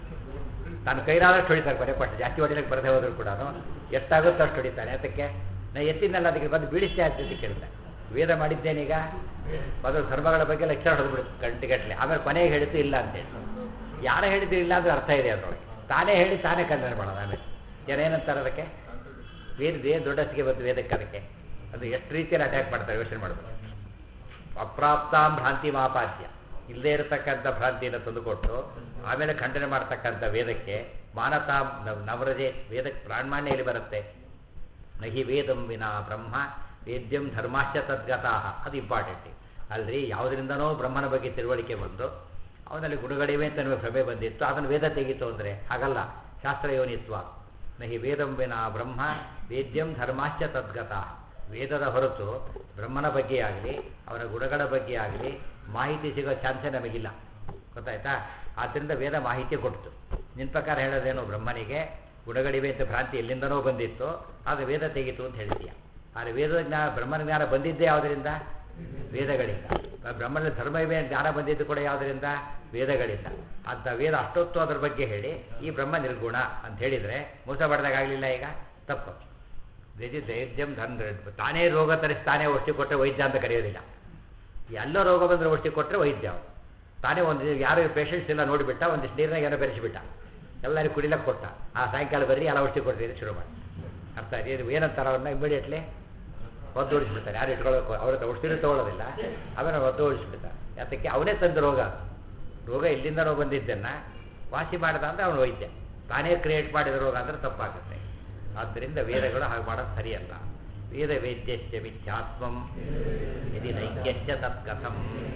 ತಾನು ಕೈಲಾದಷ್ಟು ಹೊಡಿತಾರೆ ಕೊನೆ ಕೊಟ್ಟು ಜಾಸ್ತಿ ಹೊಡಿಲಿಕ್ಕೆ ಬರದೇ ಹೋದ್ರು ಕೂಡ ಎಷ್ಟಾಗುತ್ತೋ ಅಷ್ಟು ಹೊಡಿತಾನೆ ಅದಕ್ಕೆ ನಾ ಎತ್ತಿನಲ್ಲ ಅದಕ್ಕೆ ಬಂದು ಬೀಳಿಸ್ತೇ ಆಗ್ತದೆ ಕೇಳ್ತಾನೆ ವೇದ ಮಾಡಿದ್ದೇನೀಗ ಮೊದಲು ಧರ್ಮಗಳ ಬಗ್ಗೆ ಲೆಕ್ಚರ್ ಹೊಡೆದ್ಬಿಡುತ್ತೆ ಗಂಟೆಗಟ್ಟಲೆ ಆಮೇಲೆ ಕೊನೆಗೆ ಹೇಳಿದ್ದು ಇಲ್ಲ ಅಂತೇಳಿ ಯಾರು ಹೇಳಿದ್ದು ಇಲ್ಲ ಅಂದ್ರೆ ಅರ್ಥ ಇದೆ ಅದರೊಳಗೆ ತಾನೇ ಹೇಳಿ ತಾನೇ ಖಂಡನೆ ಮಾಡೋದು ಆಮೇಲೆ ಜನ ಏನಂತಾರೆ ಅದಕ್ಕೆ ವೇದ ಏನು ದೊಡ್ಡಸ್ಗೆ ಬಂತು ವೇದಕ್ಕೆ ಅದಕ್ಕೆ ಅದು ಎಷ್ಟು ರೀತಿಯಲ್ಲಿ ಅಟ್ಯಾಕ್ ಮಾಡ್ತಾರೆ ಯೋಚನೆ ಮಾಡ್ಬೋದು ಅಪ್ರಾಪ್ತಾಂ ಭ್ರಾಂತಿ ಮಾಪಾದ್ಯ ಇಲ್ಲದೇ ಇರತಕ್ಕಂಥ ಭ್ರಾಂತಿಯನ್ನು ತಂದುಕೊಟ್ಟು ಆಮೇಲೆ ಖಂಡನೆ ಮಾಡ್ತಕ್ಕಂಥ ವೇದಕ್ಕೆ ಮಾನತಾಂ ನವ್- ನವರಜೆ ವೇದಕ್ಕೆ ಪ್ರಾಣ್ಮಾನ್ಯ ಎಲ್ಲಿ ಬರುತ್ತೆ ನಹಿ ವೇದಂ ವಿನಾ ಬ್ರಹ್ಮ ವೇದ್ಯಂ ಧರ್ಮಾಶ್ಚ ತದ್ಗತಾಹ ಅದು ಇಂಪಾರ್ಟೆಂಟ್ ಅಲ್ರಿ ಯಾವುದರಿಂದನೋ ಬ್ರಹ್ಮನ ಬಗ್ಗೆ ತಿಳುವಳಿಕೆ ಬಂದು ಅವನಲ್ಲಿ ಗುಣಗಳಿವೆ ಅಂತ ನಮಗೆ ಭ್ರಮೆ ಬಂದಿತ್ತು ಅದನ್ನು ವೇದ ತೆಗೀತು ಅಂದರೆ ಹಾಗಲ್ಲ ಶಾಸ್ತ್ರ ಯೋನಿತ್ವ ನಹಿ ವೇದಂ ವಿನಾ ಬ್ರಹ್ಮ ವೇದ್ಯಂ ಧರ್ಮಾಶ್ಚ ತದ್ಗತಾಹ ವೇದದ ಹೊರತು ಬ್ರಹ್ಮನ ಬಗ್ಗೆ ಆಗಲಿ ಅವನ ಗುಣಗಳ ಬಗ್ಗೆ ಆಗಲಿ ಮಾಹಿತಿ ಸಿಗೋ ಚಾನ್ಸೇ ನಮಗಿಲ್ಲ ಗೊತ್ತಾಯ್ತಾ ಆದ್ದರಿಂದ ವೇದ ಮಾಹಿತಿ ಕೊಡ್ತು ನಿನ್ನ ಪ್ರಕಾರ ಹೇಳೋದೇನು ಬ್ರಹ್ಮನಿಗೆ ಗುಣಗಳಿವೆ ಅಂತ ಭ್ರಾಂತಿ ಎಲ್ಲಿಂದನೋ ಬಂದಿತ್ತು ಆಗ ವೇದ ತೆಗೀತು ಅಂತ ಹೇಳ್ತೀಯ ಆದರೆ ವೇದ ಜ್ಞಾನ ಬ್ರಹ್ಮನ ಜ್ಞಾನ ಬಂದಿದ್ದೇ ಯಾವುದರಿಂದ ವೇದಗಳಿಂದ ಬ್ರಹ್ಮನ ಧರ್ಮ ಇವೆ ಅಂತ ಜ್ಞಾನ ಬಂದಿದ್ದು ಕೂಡ ಯಾವುದರಿಂದ ವೇದಗಳಿಂದ ಅಂತ ವೇದ ಅಷ್ಟೊತ್ತು ಅದ್ರ ಬಗ್ಗೆ ಹೇಳಿ ಈ ಬ್ರಹ್ಮ ನಿರ್ಗುಣ ಅಂತ ಹೇಳಿದರೆ ಮೋಸ ಪಡೆದಾಗಲಿಲ್ಲ ಈಗ ತಪ್ಪು ವೇದಿ ದೈರ್ಯಂ ಧನ್ ತಾನೇ ರೋಗ ತರಿಸಿ ತಾನೇ ಔಷಧಿ ಕೊಟ್ಟರೆ ವೈದ್ಯ ಅಂತ ಕರೆಯೋದಿಲ್ಲ ಎಲ್ಲ ರೋಗ ಬಂದರೆ ಔಷಧಿ ಕೊಟ್ಟರೆ ವೈದ್ಯ ಅವನು ತಾನೇ ಒಂದು ಯಾರು ಪೇಷಂಟ್ಸ್ ಎಲ್ಲ ನೋಡಿಬಿಟ್ಟ ಒಂದಿಷ್ಟು ನೀರಿನಾಗ ಏನೋ ಬೆರೆಸಿಬಿಟ್ಟ ಎಲ್ಲರಿಗೂ ಕುಡಿಲಕ್ಕೆ ಕೊಟ್ಟ ಆ ಸಾಯಂಕಾಲ ಬರ್ರಿ ಎಲ್ಲ ಔಷಧಿ ಕೊಡ್ತೀರಿ ಶುರು ಮಾಡಿ ಅರ್ಥ ಆಯ್ತು ಇದು ಏನಂತಾರೆ ಅವ್ರನ್ನ ಇಮಿಡಿಯೇಟ್ಲಿ ಒದ್ದು ಓಡಿಸ್ಬಿಡ್ತಾರೆ ಯಾರು ಇಟ್ಕೊಳ್ಳೋಕೆ ಅವ್ರ ಹತ್ರ ಔಷಧಿನೂ ತೊಗೊಳ್ಳೋದಿಲ್ಲ ಆಮೇಲೆ ಒದ್ದು ಓಡಿಸ್ಬಿಡ್ತಾರೆ ಯಾತಕ್ಕೆ ಅವನೇ ತಂದ ರೋಗ ರೋಗ ಇಲ್ಲಿಂದನೋ ಬಂದಿದ್ದನ್ನು ವಾಸಿ ಮಾಡಿದ ಅಂದರೆ ಅವನು ವೈದ್ಯ ತಾನೇ ಕ್ರಿಯೇಟ್ ಮಾಡಿದ ರೋಗ ಅಂದರೆ ತಪ್ಪಾಗುತ್ತೆ ಆದ್ದರಿಂದ ವೇದಗಳು ಹಾಗೆ ಮಾಡೋದು ಸರಿಯಲ್ಲ ವೇದ ವೇದ್ಯಶ್ಚ ಮಿಥ್ಯಾತ್ಮಂ ಯದಿ ನೈಕ್ಯಶ್ಚ ತತ್ಕಥಂ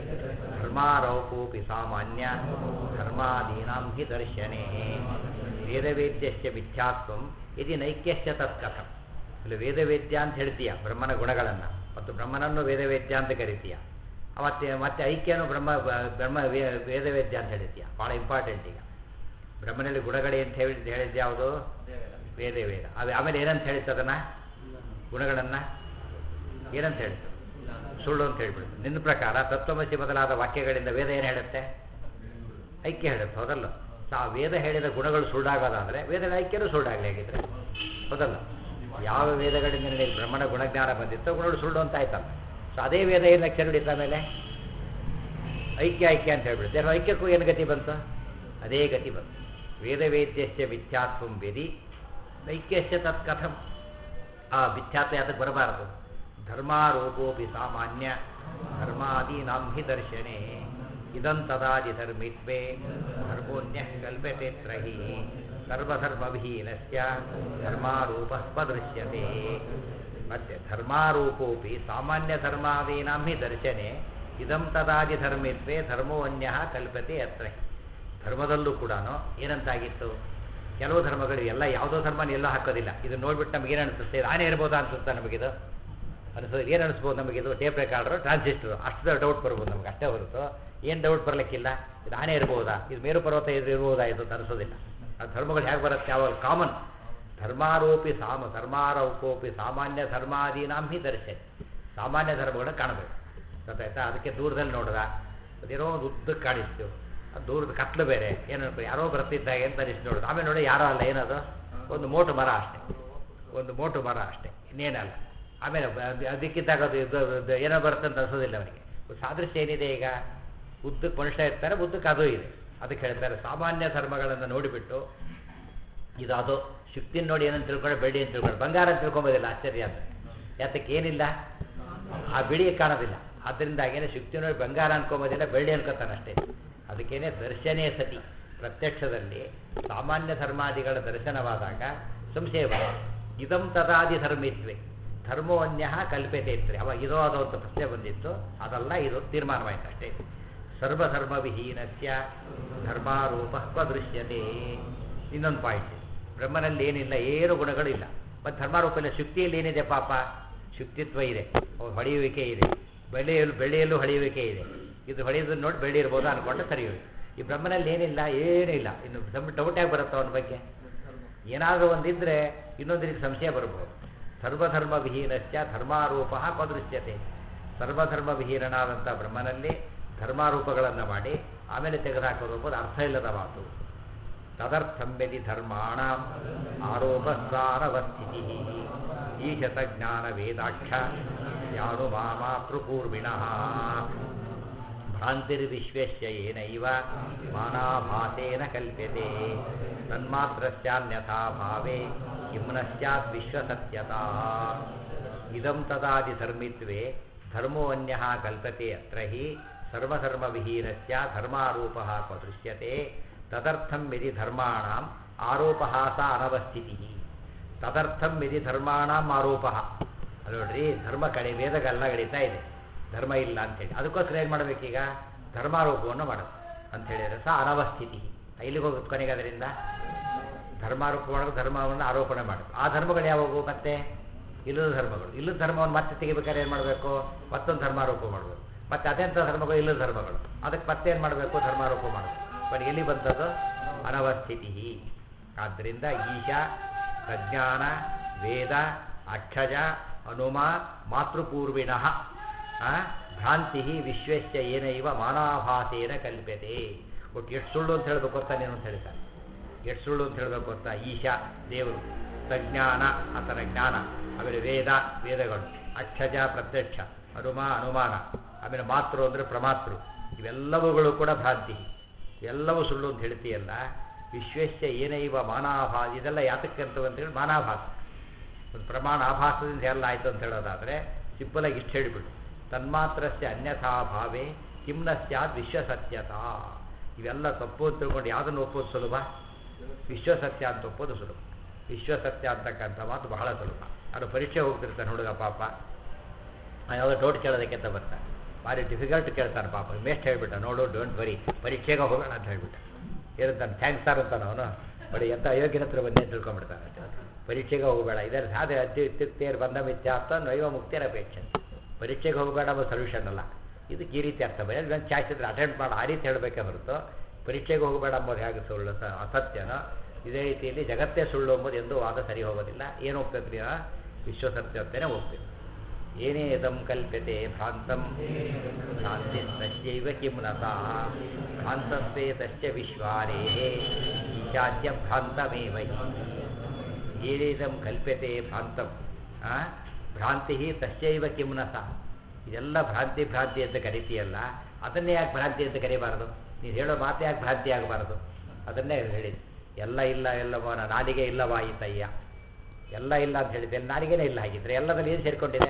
ಧರ್ಮಾರೋಪೋಪಿ ಸಾಮಾನ್ಯ ಧರ್ಮಾದೀನಾಂ ಹಿ ದರ್ಶನೇ ವೇದವೇದ್ಯಶ್ಚ ಮಿಥ್ಯಾತ್ವಂ ಯದಿ ನೈಕ್ಯಶ್ಚ ತತ್ಕಥಂ ಇಲ್ಲಿ ವೇದವೇದ್ಯ ಅಂತ ಹೇಳ್ತೀಯ ಬ್ರಹ್ಮನ ಗುಣಗಳನ್ನು ಮತ್ತು ಬ್ರಹ್ಮನನ್ನು ವೇದವೇದ್ಯ ಅಂತ ಕರಿತೀಯ ಮತ್ತೆ ಮತ್ತೆ ಐಕ್ಯನು ಬ್ರಹ್ಮ ಬ್ರಹ್ಮ ವೇ- ವೇದವೇದ್ಯ ಅಂತ ಹೇಳ್ತೀಯ ಭಾಳ ಇಂಪಾರ್ಟೆಂಟ್ ಈಗ ಬ್ರಹ್ಮನಲ್ಲಿ ಗುಣಗಳೇ ಅಂತ ಹೇಳಿ ಹೇಳಿದ್ದು ಯಾವುದು ವೇದ ವೇದ ಅದು ಆಮೇಲೆ ಏನಂತ ಹೇಳಿತ್ತು ಅದನ್ನು ಗುಣಗಳನ್ನು ಏನಂತ ಹೇಳಿತು ಸುಳ್ಳು ಅಂತ ಹೇಳ್ಬಿಡ್ತು ನಿನ್ನ ಪ್ರಕಾರ ತತ್ವಮಸಿ ಬದಲಾದ ವಾಕ್ಯಗಳಿಂದ ವೇದ ಏನು ಹೇಳುತ್ತೆ ಐಕ್ಯ ಹೇಳುತ್ತೆ ಹೌದಲ್ಲ ಸೊ ಆ ವೇದ ಹೇಳಿದ ಗುಣಗಳು ಸುಳ್ಳಾಗೋದಾದರೆ ವೇದಗಳ ಐಕ್ಯನೂ ಸುಳ್ಳಾಗಲಿ ಹಾಗಿದ್ರೆ ಹೌದಲ್ಲ ಯಾವ ವೇದಗಳಿಂದ ನಿನಗೆ ಬ್ರಹ್ಮಣ ಗುಣಜ್ಞಾನ ಬಂದಿತ್ತೋ ಗುಣಗಳು ಸುಳ್ಳು ಅಂತ ಆಯ್ತಲ್ಲ ಸೊ ಅದೇ ವೇದ ಏನು ಲಕ್ಷಣ ಹಿಡಿತ ಮೇಲೆ ಐಕ್ಯ ಐಕ್ಯ ಅಂತ ಹೇಳ್ಬಿಡುತ್ತೆ ಏನೋ ಐಕ್ಯಕ್ಕೂ ಏನು ಗತಿ ಬಂತು ಅದೇ ಗತಿ ಬಂತು ವೇದವೇದ್ಯಶ್ಚ ಮಿಥ್ಯಾತ್ವಂ ವೇದಿ ಐಕ್ಯಶ್ಚ ತತ್ಕಥಂ ಆ ಮಿಥ್ಯಾತ್ವ ಯಾತಕ್ಕೆ ಬರಬಾರದು ಧರ್ಮಾರೋಪೋಪಿ ಸಾಮಾನ್ಯ ಧರ್ಮಾದೀನಾಂ ಹಿ ದರ್ಶನೆ ಇದಂ ತದಾದಿ ಧರ್ಮಿತ್ವೇ ಧರ್ಮೋನ್ಯ ಕಲ್ಪತೆ ತ್ರಹಿ ಸರ್ವಧರ್ಮವಿಹೀನಸ್ಯ ಧರ್ಮಾರೂಪ ಸ್ವದೃಶ್ಯತೆ ಮತ್ತೆ ಧರ್ಮಾರೂಪೋಪಿ ಸಾಮಾನ್ಯ ಧರ್ಮಾದೀನಾಂ ಹಿ ದರ್ಶನೆ ಇದಂ ತದಾದಿ ಧರ್ಮಿತ್ವೇ ಧರ್ಮೋನ್ಯ ಕಲ್ಪತೆ ಅತ್ರ ಧರ್ಮದಲ್ಲೂ ಕೂಡ ಏನಂತಾಗಿತ್ತು ಕೆಲವು ಧರ್ಮಗಳು ಎಲ್ಲ ಯಾವುದೋ ಧರ್ಮನ ಎಲ್ಲೋ ಹಾಕೋದಿಲ್ಲ ಇದು ನೋಡ್ಬಿಟ್ಟು ನಮಗೇನು ಅನಿಸುತ್ತೆ ಇದು ಆನೆ ಇರ್ಬೋದಾ ಅನಿಸುತ್ತಾ ನಮಗಿದು ಅನಿಸೋದು ಏನು ಅನಿಸ್ಬೋದು ನಮಗಿದು ಟೇಪ್ ರೆಕಾರ್ಡ್ರು ಟ್ರಾನ್ಸಿಸ್ಟರು ಅಷ್ಟು ಡೌಟ್ ಬರ್ಬೋದು ನಮ್ಗೆ ಅಷ್ಟೇ ಹೊರತು ಏನು ಡೌಟ್ ಬರಲಿಕ್ಕಿಲ್ಲ ಇದು ಆನೆ ಇರ್ಬೋದಾ ಇದು ಮೇರು ಪರ್ವತ ಇದು ಇರ್ಬೋದಾ ಇದು ಅಂತ ಅನಿಸೋದಿಲ್ಲ ಆ ಧರ್ಮಗಳು ಹೇಗೆ ಬರುತ್ತೆ ಯಾವಾಗ ಕಾಮನ್ ಧರ್ಮಾರೋಪಿ ಸಾಮ ಧರ್ಮಾರೋಪೋಪಿ ಸಾಮಾನ್ಯ ಧರ್ಮಾದೀನಾಂ ಹಿ ದರ್ಶನ ಸಾಮಾನ್ಯ ಧರ್ಮಗಳನ್ನ ಕಾಣಬೇಕು ಗೊತ್ತಾಯ್ತಾ ಅದಕ್ಕೆ ದೂರದಲ್ಲಿ ನೋಡಿದ ಅದೇನೋ ಒಂದು ಉದ್ದಕ್ಕೆ ಕಾಣಿಸ್ತು ಅದು ದೂರದ ಕತ್ಲು ಬೇರೆ ಏನು ಯಾರೋ ಬರ್ತಿದ್ದಾಗೆ ಅಂತ ಅನಿಸ್ತು ನೋಡೋದು ಆಮೇಲೆ ನೋಡಿ ಯಾರೋ ಅಲ್ಲ ಏನದು ಒಂದು ಮೋಟು ಮರ ಅಷ್ಟೇ ಒಂದು ಮೋಟು ಮರ ಅಷ್ಟೇ ಇನ್ನೇನಲ್ಲ ಆಮೇಲೆ ಬ- ಅದಕ್ಕಿದ್ದಾಗ ಅದು ಇದು ಇದು ಏನೋ ಬರುತ್ತೆ ಅಂತ ಅನ್ಸೋದಿಲ್ಲ ಅವನಿಗೆ ಸಾದೃಶ್ಯ ಏನಿದೆ ಈಗ ಉದ್ದಕ್ಕೆ ಮನುಷ್ಯ ಇರ್ತಾರೆ ಉದ್ದಕ್ಕೆ ಅದು ಇದೆ ಅದಕ್ಕೆ ಹೇಳ್ತಾರೆ ಸಾಮಾನ್ಯ ಧರ್ಮಗಳನ್ನು ನೋಡಿಬಿಟ್ಟು ಇದು ಅದು ಶಕ್ತಿನ ನೋಡಿ ಏನಂತ ತಿಳ್ಕೊಂಡು ಬೆಳ್ಳಿ ಅಂತ ತಿಳ್ಕೊಂಡು ಬಂಗಾರ ಅಂತ ತಿಳ್ಕೊಂಬೋದಿಲ್ಲ ಆಶ್ಚರ್ಯ ಅಂದರೆ ಯಾತಕ್ಕೆ ಏನಿಲ್ಲ ಆ ಬಿಳಿ ಕಾಣೋದಿಲ್ಲ ಆದ್ದರಿಂದಾಗೇನೆ ಶಕ್ತಿ ನೋಡಿ ಬಂಗಾರ ಅನ್ಕೊಂಬೋದಿಲ್ಲ ಬೆಳ್ಳಿ ಅನ್ಕೋತಾನೆ ಅಷ್ಟೇ ಅದಕ್ಕೇನೆ ದರ್ಶನೇ ಸತಿ ಪ್ರತ್ಯಕ್ಷದಲ್ಲಿ ಸಾಮಾನ್ಯ ಧರ್ಮಾದಿಗಳ ದರ್ಶನವಾದಾಗ ಸಂಶಯ ಬರ ಇದಂ ತದಾದಿ ಧರ್ಮಿತ್ವೆ ಧರ್ಮೋನ್ಯ ಕಲ್ಪತೆ ಇತ್ತು ಅವಾಗ ಇದೋ ಅದೋ ಅಂತ ಪ್ರಶ್ನೆ ಬಂದಿತ್ತು ಅದಲ್ಲ ಇದು ತೀರ್ಮಾನವಾಯ್ತು ಅಷ್ಟೇ ಸರ್ವಧರ್ಮವಿಹೀನಸ್ಯ ಧರ್ಮಾರೂಪ ದೃಶ್ಯತೆ ಇನ್ನೊಂದು ಪಾಯಿಂಟ್ ಬ್ರಹ್ಮನಲ್ಲಿ ಏನಿಲ್ಲ ಏನು ಗುಣಗಳಿಲ್ಲ ಮತ್ತು ಧರ್ಮಾರೂಪದಲ್ಲಿ ಶುಕ್ತಿಯಲ್ಲಿ ಏನಿದೆ ಪಾಪ ಶುಕ್ತಿತ್ವ ಇದೆ ಅವ್ರು ಹೊಳೆಯುವಿಕೆ ಇದೆ ಬೆಳೆಯಲು ಬೆಳೆಯಲು ಹೊಳೆಯುವಿಕೆ ಇದೆ ಇದು ಹೊಳೆಯೋದನ್ನು ನೋಡಿ ಬೆಳ್ಳಿ ಇರ್ಬೋದು ಅನ್ಕೊಂಡ್ರೆ ಸರಿ ಹೋಯ್ತು ಈ ಬ್ರಹ್ಮನಲ್ಲಿ ಏನಿಲ್ಲ ಏನೂ ಇಲ್ಲ ಇನ್ನು ನಮ್ಮ ಡೌಟ್ ಆಗಿ ಬರುತ್ತೋ ಅವನ ಬಗ್ಗೆ ಏನಾದರೂ ಒಂದಿದ್ರೆ ಇನ್ನೊಂದರಿಗೆ ಸಂಶಯ ಬರ್ಬೋದು ಸರ್ವಧರ್ಮ ವಿಹೀನಸ್ಯ ಧರ್ಮಾರೂಪ ಪದೃಶ್ಯತೆ ಸರ್ವಧರ್ಮ ವಿಹೀನನಾದಂಥ ಬ್ರಹ್ಮನಲ್ಲಿ ಧರ್ಮಾರೂಪಗಳನ್ನು ಮಾಡಿ ಆಮೇಲೆ ತೆಗೆದುಹಾಕೋದು ಎಂಬುದು ಅರ್ಥ ಇಲ್ಲದ ಮಾತು ತದರ್ಥಂಬೆದಿ ಧರ್ಮಾಣ ಆರೋಪಸಾರವಸ್ಥಿತಿ ಈಶತ ಜ್ಞಾನ ವೇದಾಕ್ಷ ಯಾರು ಮಾತೃಪೂರ್ವಿಣಃ ಭ್ರಾಂತಿರ್ವಿಶ್ವಸ್ಯ ಏನೈವ ಮಾನಾಭಾಸೇನ ಕಲ್ಪ್ಯತೆ ತನ್ಮಾತ್ರಸ್ಯಾನ್ಯಥಾ ಭಾವೇ ಕಿಂ ನ ಸ್ಯಾತ್ ವಿಶ್ವಸತ್ಯತಾ ಇದಂ ತದಾದಿ ಧರ್ಮಿತ್ವೇ ಧರ್ಮೋ ಅನ್ಯ ಕಲ್ಪತೆ ಅತ್ರ ಹಿ ಸರ್ವಧರ್ಮವಿಹೀನಸ್ಯ ಧರ್ಮಾರೂಪಃ ಕ್ವ ದೃಶ್ಯತೆ ತದರ್ಥಂ ಯದಿ ಧರ್ಮಾಣಾಂ ಆರೋಪಃ ಸ ಅನವಸ್ಥಿತಿ ತದರ್ಥಂ ಯದಿ ಧರ್ಮಾಣಾಂ ಆರೋಪಃ ಅಲ್ಲಿ ನೋಡ್ರಿ ಧರ್ಮ ಕಡೆ ವೇದಗಲ್ಲ ಗಡಿತಾ ಇದೆ ಧರ್ಮ ಇಲ್ಲ ಅಂತೇಳಿ ಅದಕ್ಕೋಸ್ಕರ ಏನು ಮಾಡಬೇಕೀಗ ಧರ್ಮಾರೋಪವನ್ನು ಮಾಡೋದು ಅಂತ ಹೇಳಿದ್ರೆ ಸಹ ಅನವಸ್ಥಿತಿ ಇಲ್ಲಿಗೆ ಹೋಗುತ್ತೆ ಕೊನೆಗೆ ಅದರಿಂದ ಧರ್ಮಾರೋಪ ಮಾಡೋದು ಧರ್ಮವನ್ನು ಆರೋಪಣೆ ಮಾಡೋದು ಆ ಧರ್ಮಗಳು ಯಾವಾಗೂ ಮತ್ತೆ ಇಲ್ಲದ ಧರ್ಮಗಳು ಇಲ್ಲದ ಧರ್ಮವನ್ನು ಮತ್ತೆ ತೆಗಿಬೇಕಾದ್ರೆ ಏನು ಮಾಡಬೇಕು ಮತ್ತೊಂದು ಧರ್ಮಾರೋಪ ಮಾಡಬೇಕು ಮತ್ತೆ ಅದೆಂಥ ಧರ್ಮಗಳು ಇಲ್ಲದ ಧರ್ಮಗಳು ಅದಕ್ಕೆ ಮತ್ತೆ ಏನು ಮಾಡಬೇಕು ಧರ್ಮಾರೋಪ ಮಾಡಬೇಕು ಬಟ್ ಎಲ್ಲಿ ಬಂದದ್ದು ಅನವಸ್ಥಿತಿ ಆದ್ದರಿಂದ ಈಶ ಪ್ರಜ್ಞಾನ ವೇದ ಅಕ್ಷಜ ಹನುಮ ಮಾತೃಪೂರ್ವಿಣಃ ಆ, ಭ್ರಾಂತಿ ವಿಶ್ವಸ್ಯ ಏನೈವ ಮಾನಾಭಾಸೇನ ಕಲ್ಪ್ಯತೆ ಒಟ್ಟು ಎಷ್ಟು ಸುಳ್ಳು ಅಂತ ಹೇಳಬೇಕು ಅಂತ ನೀನು ಅಂತ ಹೇಳ್ತಾನೆ ಎಷ್ಟು ಸುಳ್ಳು ಅಂತ ಹೇಳಬೇಕು ಅಂತ ಈಶಾ ದೇವರು ಪ್ರಜ್ಞಾನ ಆತನ ಜ್ಞಾನ ಆಮೇಲೆ ವೇದ ವೇದಗಳು ಅಕ್ಷಜ ಪ್ರತ್ಯಕ್ಷ ಹನುಮ ಅನುಮಾನ ಆಮೇಲೆ ಮಾತೃ ಅಂದರೆ ಪ್ರಮಾತೃ ಇವೆಲ್ಲವುಗಳು ಕೂಡ ಭ್ರಾಂತಿ ಎಲ್ಲವೂ ಸುಳ್ಳು ಅಂತ ಹೇಳ್ತೀಯಲ್ಲ ವಿಶ್ವಸ್ಯ ಏನೈವ ಮಾನಾಭಾಸ ಇದೆಲ್ಲ ಯಾತಕ್ಕೆ ಅಂತ ಅಂತೇಳಿ ಮಾನಾಭಾಸ ಒಂದು ಪ್ರಮಾಣ ಆಭಾಸದಿಂದ ಎಲ್ಲ ಆಯಿತು ಅಂತ ಹೇಳೋದಾದರೆ ಸಿಂಪಲಾಗಿ ಇಷ್ಟು ಹೇಳಿಬಿಡು ತನ್ಮಾತ್ರಸ್ಯ ಅನ್ಯಥಾ ಭಾವೇ ಕಿಮ್ನ ಸ್ಯಾತ್ ವಿಶ್ವಸತ್ಯತಾ ಇವೆಲ್ಲ ತಪ್ಪು ಅಂತ ತಿಳ್ಕೊಂಡು ಯಾವುದನ್ನು ಒಪ್ಪೋದು ಸುಲಭ ವಿಶ್ವಸತ್ಯ ಅಂತ ಒಪ್ಪೋದು ಸುಲಭ ವಿಶ್ವಸತ್ಯ ಅಂತಕ್ಕಂಥ ಮಾತು ಬಹಳ ಸುಲಭ ಅದು ಪರೀಕ್ಷೆ ಹೋಗ್ತಿರ್ತಾನೆ ಹುಡುಗ ಪಾಪ ಯಾವುದೋ ಡೌಟ್ ಕೇಳೋದಕ್ಕೆ ಅಂತ ಬರ್ತಾನೆ ಭಾರಿ ಡಿಫಿಕಲ್ಟ್ ಕೇಳ್ತಾನೆ ಪಾಪ ಮೇಸ್ಟ್ ಹೇಳ್ಬಿಟ್ಟ ನೋಡು ಡೋಂಟ್ ವರಿ ಪರೀಕ್ಷೆಗೆ ಹೋಗೋಣ ಅಂತ ಹೇಳ್ಬಿಟ್ಟ ಏನಂತಾನೆ ಥ್ಯಾಂಕ್ಸ್ ಸರ್ ಅಂತಾನೆ ಅವನು ಬಡಿ ಎಂತ ಅಯೋಗ್ಯನ ಹತ್ರ ಬಂದೆ ಅಂತ ತಿಳ್ಕೊಂಡ್ಬಿಡ್ತಾನೆ ಅಷ್ಟೇ ಪರೀಕ್ಷೆಗೆ ಹೋಗಬೇಡ ಇದರ ಸಾಧೆ ಅದ್ಯ ಇತ್ಯುಕ್ತೇರ್ ಬಂದ ಮಿಥ್ಯಾರ್ಥ ನೈವ ಮುಕ್ತಿಯರ ಅಪೇಕ್ಷೆ ಪರೀಕ್ಷೆಗೆ ಹೋಗಬೇಡ ಅನ್ನೋ ಸೊಲ್ಯೂಷನ್ ಅಲ್ಲ ಇದಕ್ಕೆ ಈ ರೀತಿ ಅರ್ಥ ಬರೀ ಒಂದು ಚಾಯ್ಸ್ ಇದ್ರೆ ಅಟೆಂಡ್ ಮಾಡಿ ಆ ರೀತಿ ಹೇಳಬೇಕೆ ಹೊರತು ಪರೀಕ್ಷೆಗೆ ಹೋಗಬೇಡ ಅಂಬೋದು ಹೇಗೆ ಸುಳ್ಳು ಸ ಅಸತ್ಯನೋ ಇದೇ ರೀತಿಯಲ್ಲಿ ಜಗತ್ತೇ ಸುಳ್ಳು ಎಂಬುದು ಎಂದೂ ವಾದ ಸರಿ ಹೋಗೋದಿಲ್ಲ ಏನು ಹೋಗ್ತದ್ರಿ ವಿಶ್ವಸತ್ಯ ಅಂತಲೇ ಹೋಗ್ತೀವಿ ಏನೇ ಇದಂ ಕಲ್ಪ್ಯತೆ ಭ್ರಾಂತಂ ಭ್ರಾಂತಿ ತಸ್ಯೈವ ಕಿಂ ನಸಾ ಭ್ರಾಂತಸ್ತೆ ತಸ್ಯ ವಿಶ್ವಾರೇ ಈಶಾದ್ಯ ಭ್ರಾಂತಮೇವ ಹಿ. ಏನೇದಂ ಕಲ್ಪ್ಯತೆ ಭ್ರಾಂತಂ ಆ? ಭ್ರಾಂತಿ ತಸ್ಯೈವ ಕಿಂ ನಸ ಇದೆಲ್ಲ ಭ್ರಾಂತಿ ಭ್ರಾಂತಿ ಅಂತ ಕರಿತೀಯಲ್ಲ ಅದನ್ನೇ ಯಾಕೆ ಭ್ರಾಂತಿ ಅಂತ ಕರಿಬಾರದು ನೀನು ಹೇಳೋ ಮಾತು ಯಾಕೆ ಭ್ರಾಂತಿ ಆಗಬಾರದು ಅದನ್ನೇ ಹೇಳಿದ್ದು ಎಲ್ಲ ಇಲ್ಲ ಎಲ್ಲವೋ ನಾಲಿಗೆ ಇಲ್ಲವಾಯಿತಯ್ಯ ಎಲ್ಲ ಇಲ್ಲ ಅಂತ ಹೇಳಿದೆ ನಾಲಿಗೆನೇ ಇಲ್ಲ ಹಾಗಿದ್ರೆ ಎಲ್ಲದಲ್ಲಿ ಏನು ಸೇರಿಕೊಂಡಿದೆ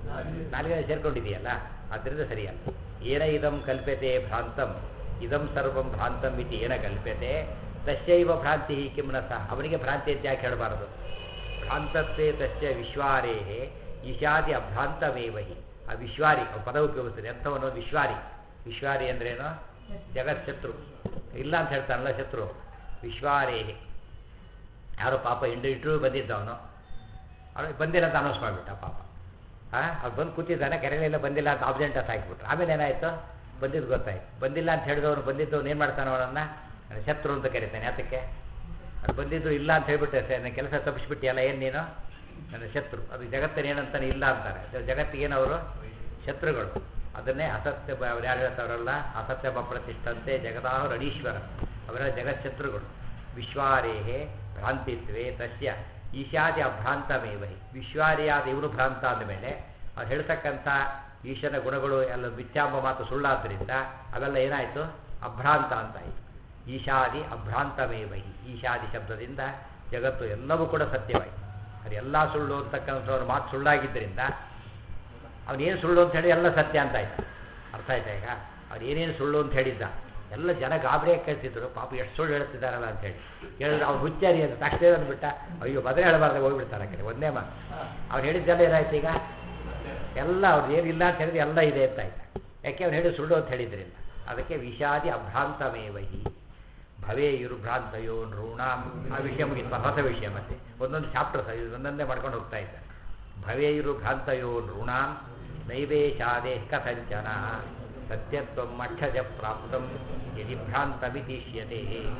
ನಾಲ್ಗೆ ಸೇರ್ಕೊಂಡಿದೆಯಲ್ಲ ಅದರಿಂದ ಸರಿಯಲ್ಲ ಏನ ಇದಂ ಕಲ್ಪ್ಯತೆ ಭ್ರಾಂತಂ ಇದಂ ಸರ್ವಂ ಭ್ರಾಂತಂ ಇತಿ ಏನ ಕಲ್ಪ್ಯತೆ ತಸ್ಯೈವ ಭ್ರಾಂತಿ ಕಿಮ್ನ ಸಹ ಅವನಿಗೆ ಭ್ರಾಂತಿ ಅಂತ ಯಾಕೆ ಹೇಳಬಾರದು ಭ್ರಾಂತತ್ವೇ ತಸ್ಯ ವಿಶ್ವಾರೇ ಈಶಾದಿ ಅಭ್ರಾಂತಮೇವ ಹಿ ಆ ವಿಶ್ವಾರಿ ಆ ಪದ ಉಪಯೋಗಿಸ್ತಾರೆ ಎಂಥವನು ವಿಶ್ವಾರಿ ವಿಶ್ವಾರಿ ಅಂದ್ರೇನು ಜಗತ್ ಶತ್ರು ಇಲ್ಲ ಅಂತ ಹೇಳ್ತಾನಲ್ಲ ಶತ್ರು ವಿಶ್ವಾರೇ ಯಾರೋ ಪಾಪ ಇಂಟರ್ ಇಂಟರ್ವ್ಯೂ ಬಂದಿದ್ದ ಅವನು ಅವನಿಗೆ ಬಂದಿಲ್ಲ ಅಂತ ಅನೌನ್ಸ್ ಮಾಡಿಬಿಟ್ಟ ಪಾಪ ಹಾಂ ಅವ್ನು ಬಂದು ಕೂತಿದ್ದಾನೆ ಕರೆಯಲಿಲ್ಲ ಬಂದಿಲ್ಲ ಅಂತ ಆಬ್ಸೆಂಟ್ ಅಂತ ಹಾಕಿಬಿಟ್ರು ಆಮೇಲೆ ಏನಾಯಿತು ಬಂದಿದ್ದು ಗೊತ್ತಾಯ್ತು ಬಂದಿಲ್ಲ ಅಂತ ಹೇಳಿದವನು ಬಂದಿದ್ದವನು ಏನು ಮಾಡ್ತಾನೆ ಅವನನ್ನು ಶತ್ರು ಅಂತ ಕರೀತಾನೆ ಯಾತಕ್ಕೆ ಅದು ಬಂದಿದ್ದು ಇಲ್ಲ ಅಂತ ಹೇಳ್ಬಿಟ್ಟೆ ಸರ್ ನನ್ನ ಕೆಲಸ ತಪ್ಪಿಸ್ಬಿಟ್ಟಿಯಲ್ಲ ಏನು ನೀನು ನನ್ನ ಶತ್ರು ಅದು ಜಗತ್ತಿನ ಏನಂತಾನೆ ಇಲ್ಲ ಅಂತಾರೆ ಅದು ಜಗತ್ತಿಗೆ ಏನವರು ಶತ್ರುಗಳು ಅದನ್ನೇ ಅಸತ್ಯ ಬ- ಅವ್ರು ಯಾರು ಹೇಳ್ತಾರಲ್ಲ ಅಸತ್ಯ ಪ್ರತಿಷ್ಠಂತೆ ಜಗದಾಹ ರಣೀಶ್ವರ ಅವರೆಲ್ಲ ಜಗತ್ಶತ್ರುಗಳು ವಿಶ್ವಾರೇಹೇ ಭ್ರಾಂತಿತ್ವೇ ತಸ್ಯ ಈಶಾದಿ ಅಭ್ರಾಂತಮೇವ ಹಿ. ವಿಶ್ವಾರಿಯಾದ ಇವನು ಭ್ರಾಂತ ಅಂದಮೇಲೆ ಅವ್ರು ಹೇಳ್ತಕ್ಕಂಥ ಈಶನ ಗುಣಗಳು ಎಲ್ಲ ಮಿಥ್ಯಾಂಬ ಮಾತು ಸುಳ್ಳಾದ್ದರಿಂದ ಅವೆಲ್ಲ ಏನಾಯಿತು ಅಭ್ರಾಂತ ಅಂತಾಯಿತು ಈಶಾದಿ ಅಭ್ರಾಂತಮೇವ ಹಿ. ಈಶಾದಿ ಶಬ್ದದಿಂದ ಜಗತ್ತು ಎಲ್ಲವೂ ಕೂಡ ಸತ್ಯವಾಯಿತು ಅದು ಎಲ್ಲ ಸುಳ್ಳು ಅಂತಕ್ಕಂಥವ್ರ ಮಾತು ಸುಳ್ಳಾಗಿದ್ದರಿಂದ ಅವನೇನು ಸುಳ್ಳು ಅಂತ ಹೇಳಿ ಎಲ್ಲ ಸತ್ಯ ಅಂತ ಆಯ್ತು ಅರ್ಥ ಆಯ್ತಾ ಈಗ ಅವ್ರು ಏನೇನು ಸುಳ್ಳು ಅಂತ ಹೇಳಿದ್ದ ಎಲ್ಲ ಜನ ಗಾಬರಿಯಾಗಿ ಕೇಳ್ತಿದ್ರು ಪಾಪ ಎಷ್ಟು ಸುಳ್ಳು ಹೇಳ್ತಿದ್ದಾರಲ್ಲ ಅಂತ ಹೇಳಿ ಹೇಳಿದ್ರೆ ಅವ್ನು ಹುಚ್ಚಾರಿ ಅಂತ ತಕ್ಷಣ ಅಂದ್ಬಿಟ್ಟ ಅಯ್ಯೋ ಬದ್ರೆ ಹೇಳಬಾರ್ದು ಹೋಗ್ಬಿಡ್ತಾರೆ ಆ ಕಡೆ ಒಂದೇ ಮಾತು ಅವ್ರು ಹೇಳಿದ್ದೆಲ್ಲ ಏನಾಯ್ತು ಈಗ ಎಲ್ಲ ಅವ್ರು ಏನಿಲ್ಲ ಅಂತ ಹೇಳಿದ್ರೆ ಎಲ್ಲ ಇದೆ ಅಂತ ಆಯ್ತು ಯಾಕೆ ಅವ್ರು ಹೇಳಿ ಸುಳ್ಳು ಅಂತ ಹೇಳಿದ್ರಿಂದ ಅದಕ್ಕೆ ವಿಷಾದಿ ಅಭ್ರಾಂತಮೇವಹಿ ಭವೇ ಇರುಭ್ರಾಂತಯೋ ನೃಣಾಂ ಆ ವಿಷಯ ಮುಗಿತು ಹೊಸ ವಿಷಯ ಮತ್ತೆ ಒಂದೊಂದು ಚಾಪ್ಟರ್ ಒಂದೊಂದೇ ಮಾಡ್ಕೊಂಡು ಹೋಗ್ತಾ ಇದ್ದಾರೆ ಭವೇ ಇರುಭ್ರಾಂತಯೋ ನೃಣಾಂ ನೈವೇಶಾದೇ ಕಥಂಚನ ಸತ್ಯತ್ವಂ ಅಕ್ಷಜ ಪ್ರಾಪ್ತಂ ಯದಿ ಭ್ರಾಂತಮಿತಿಷ್ಯತೆ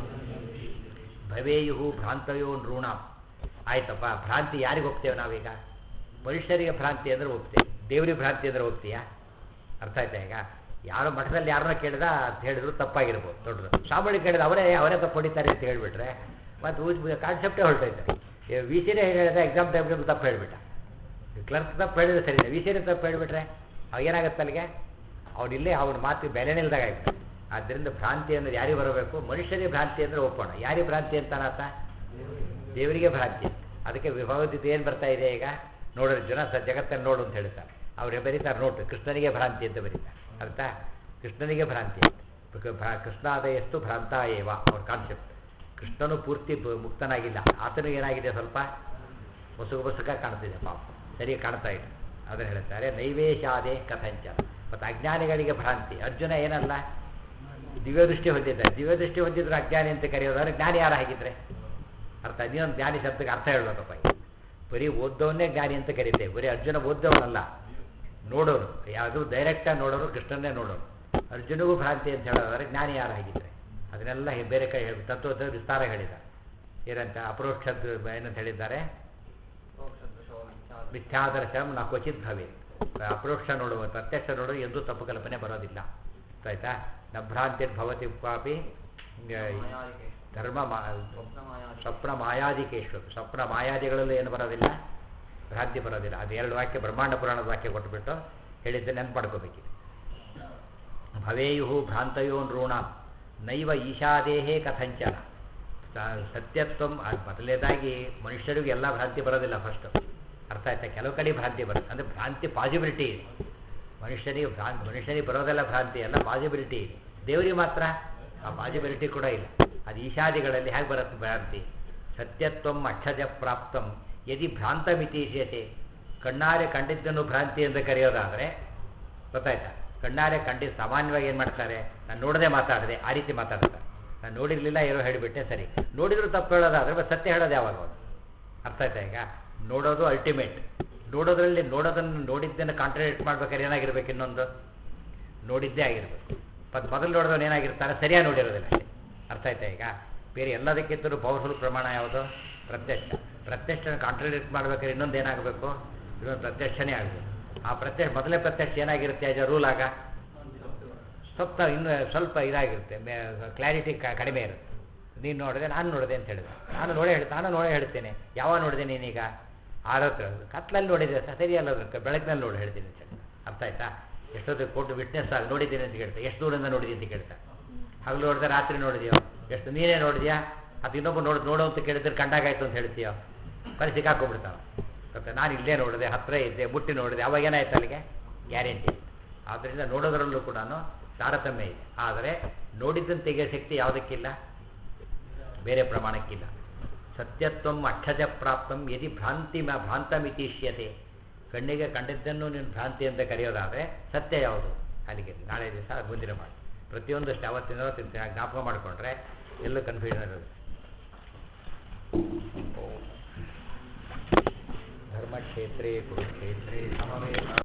ಭವೇಯು ಭ್ರಾಂತಯೋ ನೃಣಾಂ ಆಯ್ತಪ್ಪ ಭ್ರಾಂತಿ ಯಾರಿಗೆ ಒಪ್ತೇವೆ ನಾವೀಗ ಮನುಷ್ಯರಿಗೆ ಭ್ರಾಂತಿ ಅಂದರೆ ಒಪ್ತೇವೆ ದೇವರಿಗೆ ಭ್ರಾಂತಿ ಅಂದರೆ ಒಪ್ತೀಯಾ ಅರ್ಥ ಆಯ್ತಾ ಈಗ ಯಾರೋ ಮಠದಲ್ಲಿ ಯಾರನ್ನ ಕೇಳಿದ ಅಂತ ಹೇಳಿದ್ರು ತಪ್ಪಾಗಿರ್ಬೋದು ದೊಡ್ಡದು ಸ್ವಾಮಿಗಳು ಕೇಳಿದ ಅವರೇ ಅವರೇ ತಪ್ಪು ಹೊಡಿತಾರೆ ಅಂತ ಹೇಳಿಬಿಟ್ರೆ ಮತ್ತು ಕಾನ್ಸೆಪ್ಟೇ ಹೊರಟೈತೆ ವಿ ಸಿನೇ ಹೇಳಿದ ಎಕ್ಸಾಮ್ ಟೈಮ್ ತಪ್ಪು ಹೇಳಿಬಿಟ್ಟ ಕ್ಲರ್ಕ್ ತಪ್ಪು ಹೇಳಿದ್ರೆ ಸರಿ ವಿ ಸಿನೇ ತಪ್ಪು ಹೇಳಿಬಿಟ್ರೆ ಅವಾಗ ಏನಾಗುತ್ತೆ ಅಲ್ಲಿಗೆ ಅವನಿಲ್ಲೇ ಅವನ ಮಾತು ಬೆಲೆನೇ ಇಲ್ದಾಗ ಆಗ್ತದೆ ಆದ್ದರಿಂದ ಭ್ರಾಂತಿ ಅಂದರೆ ಯಾರಿಗೆ ಬರಬೇಕು ಮನುಷ್ಯರಿಗೆ ಭ್ರಾಂತಿ ಅಂದರೆ ಒಪ್ಪೋಣ ಯಾರಿಗೆ ಭ್ರಾಂತಿ ಅಂತಾನಾತ ದೇವರಿಗೆ ಭ್ರಾಂತಿ ಅದಕ್ಕೆ ಭಗವದ್ಗೀತೆ ಏನು ಬರ್ತಾ ಇದೆ ಈಗ ನೋಡೋರು ಜನ ಸ ಜಗತ್ತನ್ನು ನೋಡು ಅಂತ ಹೇಳ್ತಾರೆ ಅವ್ರು ಬರೀತಾರೆ ನೋಟು ಕೃಷ್ಣನಿಗೆ ಭ್ರಾಂತಿ ಅಂತ ಬರೀತಾರೆ ಅರ್ಥ ಕೃಷ್ಣನಿಗೆ ಭ್ರಾಂತಿ ಅಂತ ಕ- ಭ್ರಾ- ಕೃಷ್ಣಾದಯಸ್ತು ಭ್ರಾಂತ ಏವ ಅವ್ರ ಕಾನ್ಸೆಪ್ಟ್ ಕೃಷ್ಣನು ಪೂರ್ತಿ ಬ- ಮುಕ್ತನಾಗಿಲ್ಲ ಆತನಿಗೆ ಏನಾಗಿದೆ ಸ್ವಲ್ಪ ಮುಸುಕು ಮುಸುಕ ಕಾಣ್ತಿದೆ ಪಾಪ ಸರಿಯಾಗಿ ಕಾಣ್ತಾ ಇಲ್ಲ ಅದನ್ನು ಹೇಳ್ತಾರೆ ನೈವೇಶಾದೆ ಕಥಂಚ ಮತ್ತು ಅಜ್ಞಾನಿಗಳಿಗೆ ಭ್ರಾಂತಿ ಅರ್ಜುನ ಏನಲ್ಲ ದಿವ್ಯದೃಷ್ಟಿ ಹೊಂದಿದ್ದಾರೆ ದಿವ್ಯದೃಷ್ಟಿ ಹೊಂದಿದ್ರು ಅಜ್ಞಾನಿ ಅಂತ ಕರೆಯೋದಾದ್ರೆ ಜ್ಞಾನಿ ಯಾರು ಹಾಗಿದ್ರೆ ಅರ್ಥ ನೀವೊಂದು ಜ್ಞಾನಿ ಶಬ್ದಕ್ಕೆ ಅರ್ಥ ಹೇಳ್ಬೇಕಪ್ಪ ಈಗ. ಬರೀ ಓದ್ದವನ್ನೇ ಜ್ಞಾನಿ ಅಂತ ಕರೀತೇವೆ ಬರೀ ಅರ್ಜುನ ಓದ್ದವನಲ್ಲ ನೋಡೋರು ಯಾವುದು ಡೈರೆಕ್ಟಾಗಿ ನೋಡೋರು ಕೃಷ್ಣನ್ನೇ ನೋಡೋರು ಅರ್ಜುನಿಗೂ ಭ್ರಾಂತಿ ಅಂತ ಹೇಳೋದಾದ್ರೆ ಜ್ಞಾನಿ ಯಾರು ಹಾಗಿದ್ರೆ ಅದನ್ನೆಲ್ಲ ಹಿ- ಬೇರೆ ಕಡೆ ಹೇಳಿ ತತ್ವದ ವಿಸ್ತಾರ ಹೇಳಿದ ಏನಂತ ಅಪರೋಕ್ಷ ಏನಂತ ಹೇಳಿದ್ದಾರೆ ಮಿಥ್ಯಾದರ್ಶಂ ನ ಕ್ವಚಿತ್ ಭವೆ ಅಪರೋಕ್ಷ ನೋಡುವ ಪ್ರತ್ಯಕ್ಷ ನೋಡುವ ಎಂದೂ ತಪ್ಪು ಕಲ್ಪನೆ ಬರೋದಿಲ್ಲ ಆಯ್ತಾ ನ ಭ್ರಾಂತಿರ್ಭವತಿ ಕ್ವಾಪಿ ಆ, ಧರ್ಮ ಮಾ ಸ್ವಪ್ನ ಮಾಯಾದಿಕೇಶ್ವ ಸ್ವಪ್ನ ಮಾಯಾದಿಗಳಲ್ಲೂ ಏನು ಬರೋದಿಲ್ಲ ಭ್ರಾಂತಿ ಬರೋದಿಲ್ಲ ಅದು ಎರಡು ವಾಕ್ಯ ಬ್ರಹ್ಮಾಂಡ ಪುರಾಣದ ವಾಕ್ಯ ಕೊಟ್ಬಿಟ್ಟು ಹೇಳಿದ್ದೆ ನೆನ್ಪು ಮಾಡ್ಕೋಬೇಕಿದೆ ಭವೇಯು ಭ್ರಾಂತಯೋ ನೃಣಾಂ ನೈವ ಈಶಾದೇಹೇ ಕಥಂಚನ ಸ- ಸತ್ಯತ್ವಂ ಅದ್ ಮೊದಲನೇದಾಗಿ ಮನುಷ್ಯರಿಗೂ ಎಲ್ಲ ಭ್ರಾಂತಿ ಬರೋದಿಲ್ಲ ಫಸ್ಟ್ ಅರ್ಥ ಆಯ್ತಾ ಕೆಲವು ಕಡೆ ಭ್ರಾಂತಿ ಬರುತ್ತೆ ಅಂದರೆ ಭ್ರಾಂತಿ ಪಾಸಿಬಿಲಿಟಿ ಇದೆ ಮನುಷ್ಯನಿಗೆ ಭ್ರಾಂತಿ ಮನುಷ್ಯನಿಗೆ ಬರೋದೆಲ್ಲ ಭ್ರಾಂತಿ ಎಲ್ಲ ಪಾಸಿಬಿಲಿಟಿ ಇದೆ ದೇವರಿಗೆ ಮಾತ್ರ ಆ ಪಾಸಿಬಿಲಿಟಿ ಕೂಡ ಇಲ್ಲ ಅದು ಈಶಾದಿಗಳಲ್ಲಿ ಹೇಗೆ ಬರುತ್ತೆ ಭ್ರಾಂತಿ ಸತ್ಯತ್ವಂ ಅಕ್ಷಜ ಪ್ರಾಪ್ತಂ ಯದಿ ಭ್ರಾಂತಮಿತೀಶ್ಯತೆ ಕಣ್ಣಾರೆ ಕಂಡಿದ್ದನ್ನು ಭ್ರಾಂತಿ ಎಂದು ಕರೆಯೋದಾದರೆ ಗೊತ್ತಾಯ್ತಾ ಕಣ್ಣಾರೆ ಕಂಡಿದ್ದು ಸಾಮಾನ್ಯವಾಗಿ ಏನು ಮಾಡ್ತಾರೆ ನಾನು ನೋಡದೆ ಮಾತಾಡಿದೆ ಆ ರೀತಿ ಮಾತಾಡ್ತಾರೆ ನಾನು ನೋಡಿರಲಿಲ್ಲ ಏನೋ ಹೇಳಿಬಿಟ್ಟೆ ಸರಿ ನೋಡಿದ್ರು ತಪ್ಪು ಹೇಳೋದಾದ್ರೆ ಮತ್ತೆ ಸತ್ಯ ಹೇಳೋದು ಯಾವಾಗ ಅವ್ರು? ಅರ್ಥ ಆಯ್ತಾ ಈಗ ನೋಡೋದು ಅಲ್ಟಿಮೇಟ್ ನೋಡೋದ್ರಲ್ಲಿ ನೋಡೋದನ್ನು ನೋಡಿದ್ದನ್ನು ಕಾಂಟ್ರಡಿಕ್ಟ್ ಮಾಡ್ಬೇಕಾದ್ರೆ ಏನಾಗಿರ್ಬೇಕು ಇನ್ನೊಂದು ನೋಡಿದ್ದೇ ಆಗಿರ್ಬೇಕು ಮತ್ತು ಮೊದಲು ನೋಡಿದವನು ಏನಾಗಿರ್ತಾನೆ ಸರಿಯಾಗಿ ನೋಡಿರೋದಿಲ್ಲ ಅಷ್ಟೇ ಅರ್ಥ ಆಯ್ತಾ ಈಗ ಬೇರೆ ಎಲ್ಲದಕ್ಕಿಂತಲೂ ಪವರ್ಫುಲ್ ಪ್ರಮಾಣ ಯಾವುದು ಪ್ರತ್ಯಕ್ಷ ಪ್ರತ್ಯಕ್ಷನ ಕಾಂಟ್ರಡಿಕ್ಟ್ ಮಾಡ್ಬೇಕಾದ್ರೆ ಇನ್ನೊಂದು ಏನಾಗಬೇಕು ಇನ್ನೊಂದು ಪ್ರತ್ಯಕ್ಷನೇ ಆಗಬೇಕು ಆ ಪ್ರತ್ಯಕ್ಷ ಮೊದಲೇ ಪ್ರತ್ಯಕ್ಷ ಏನಾಗಿರುತ್ತೆ ಆಜ ರೂಲ್ ಆಗ ಸ್ವಲ್ಪ ಇನ್ನು ಸ್ವಲ್ಪ ಇದಾಗಿರುತ್ತೆ ಕ್ಲಾರಿಟಿ ಕಡಿಮೆ ಇರುತ್ತೆ ನೀನು ನೋಡಿದೆ ನಾನು ನೋಡಿದೆ ಅಂತ ಹೇಳಿದೆ ನಾನು ನೋಡೇ ಹೇಳ್ತೆ ನಾನು ನೋಡೇ ಹೇಳ್ತೇನೆ ಯಾವಾಗ ನೋಡಿದೆ ನೀನೀಗ ಆರತ್ರ ಕತ್ಲಲ್ಲಿ ನೋಡಿದೆ ಸ- ಸರಿಯಲ್ಲ ಅದು ಬೆಳಕಿನಲ್ಲಿ ನೋಡಿ ಹೇಳ್ತೀನಿ ಅಂತ ಹೇಳಿ. ಅರ್ಥ ಆಯ್ತಾ ಎಷ್ಟೊತ್ತಿಗೆ ಕೊಟ್ಟು ವಿಟ್ನೆಸ್ ಆಗಿ ನೋಡಿದ್ದೀನಿ ಅಂತ ಕೇಳ್ತಾ ಎಷ್ಟು ದೂರದಿಂದ ನೋಡಿದ್ದೀನಿ ಅಂತ ಕೇಳ್ತಾ ಹಗಲು ನೋಡಿದೆ ರಾತ್ರಿ ನೋಡಿದ್ಯೋ ಎಷ್ಟು ನೀನೇ ನೋಡಿದ್ಯಾ ಅದು ಇನ್ನೊಬ್ಬ ನೋಡಿ ನೋಡು ಅಂತ ಕೇಳಿದ್ರೆ ಕಂಡಾಗಾಯ್ತು ಅಂತ ಹೇಳ್ತೀಯೋ ಬರೀ ಸಿಕ್ಕಾಕೊಂಡ್ಬಿಡ್ತಾವ ಮತ್ತೆ ನಾನು ಇಲ್ಲೇ ನೋಡಿದೆ ಹತ್ತಿರ ಇದ್ದೆ ಮುಟ್ಟಿ ನೋಡಿದೆ ಅವಾಗ ಏನಾಯ್ತು ಅಲ್ಲಿಗೆ ಗ್ಯಾರಂಟಿ ಆದ್ದರಿಂದ ನೋಡೋದ್ರಲ್ಲೂ ಕೂಡ ತಾರತಮ್ಯ ಇದೆ ಆದರೆ ನೋಡಿದ್ದಂತೆ ತೆಗೆಯೋ ಶಕ್ತಿ ಯಾವುದಕ್ಕಿಲ್ಲ ಬೇರೆ ಪ್ರಮಾಣಕ್ಕಿಲ್ಲ ಸತ್ಯತ್ವಂ ಅಕ್ಷಜ ಪ್ರಾಪ್ತಂ ಯದಿ ಭ್ರಾಂತಿ ಭ್ರಾಂತಮಿತಿಷ್ಯತೆ ಕಣ್ಣಿಗೆ ಕಂಡಿದ್ದನ್ನು ನೀನು ಭ್ರಾಂತಿ ಅಂತ ಕರೆಯೋದಾದರೆ ಸತ್ಯ ಯಾವುದು ಅಲ್ಲಿಗೆ ನಾಳೆ ದಿವಸ ಮುಂದಿನ ಮಾಡಿ ಪ್ರತಿಯೊಂದಷ್ಟು ಅವತ್ತಿನ ತಿಂತೀನಿ ಜ್ಞಾಪಕ ಮಾಡಿಕೊಂಡ್ರೆ ಎಲ್ಲೂ ಕನ್ಫ್ಯೂಷನ್ ಇರೋದು ಧರ್ಮಕ್ಷೇತ್ರೇ ಕುರುಕ್ಷೇತ್ರೇ ಸಮವೇತ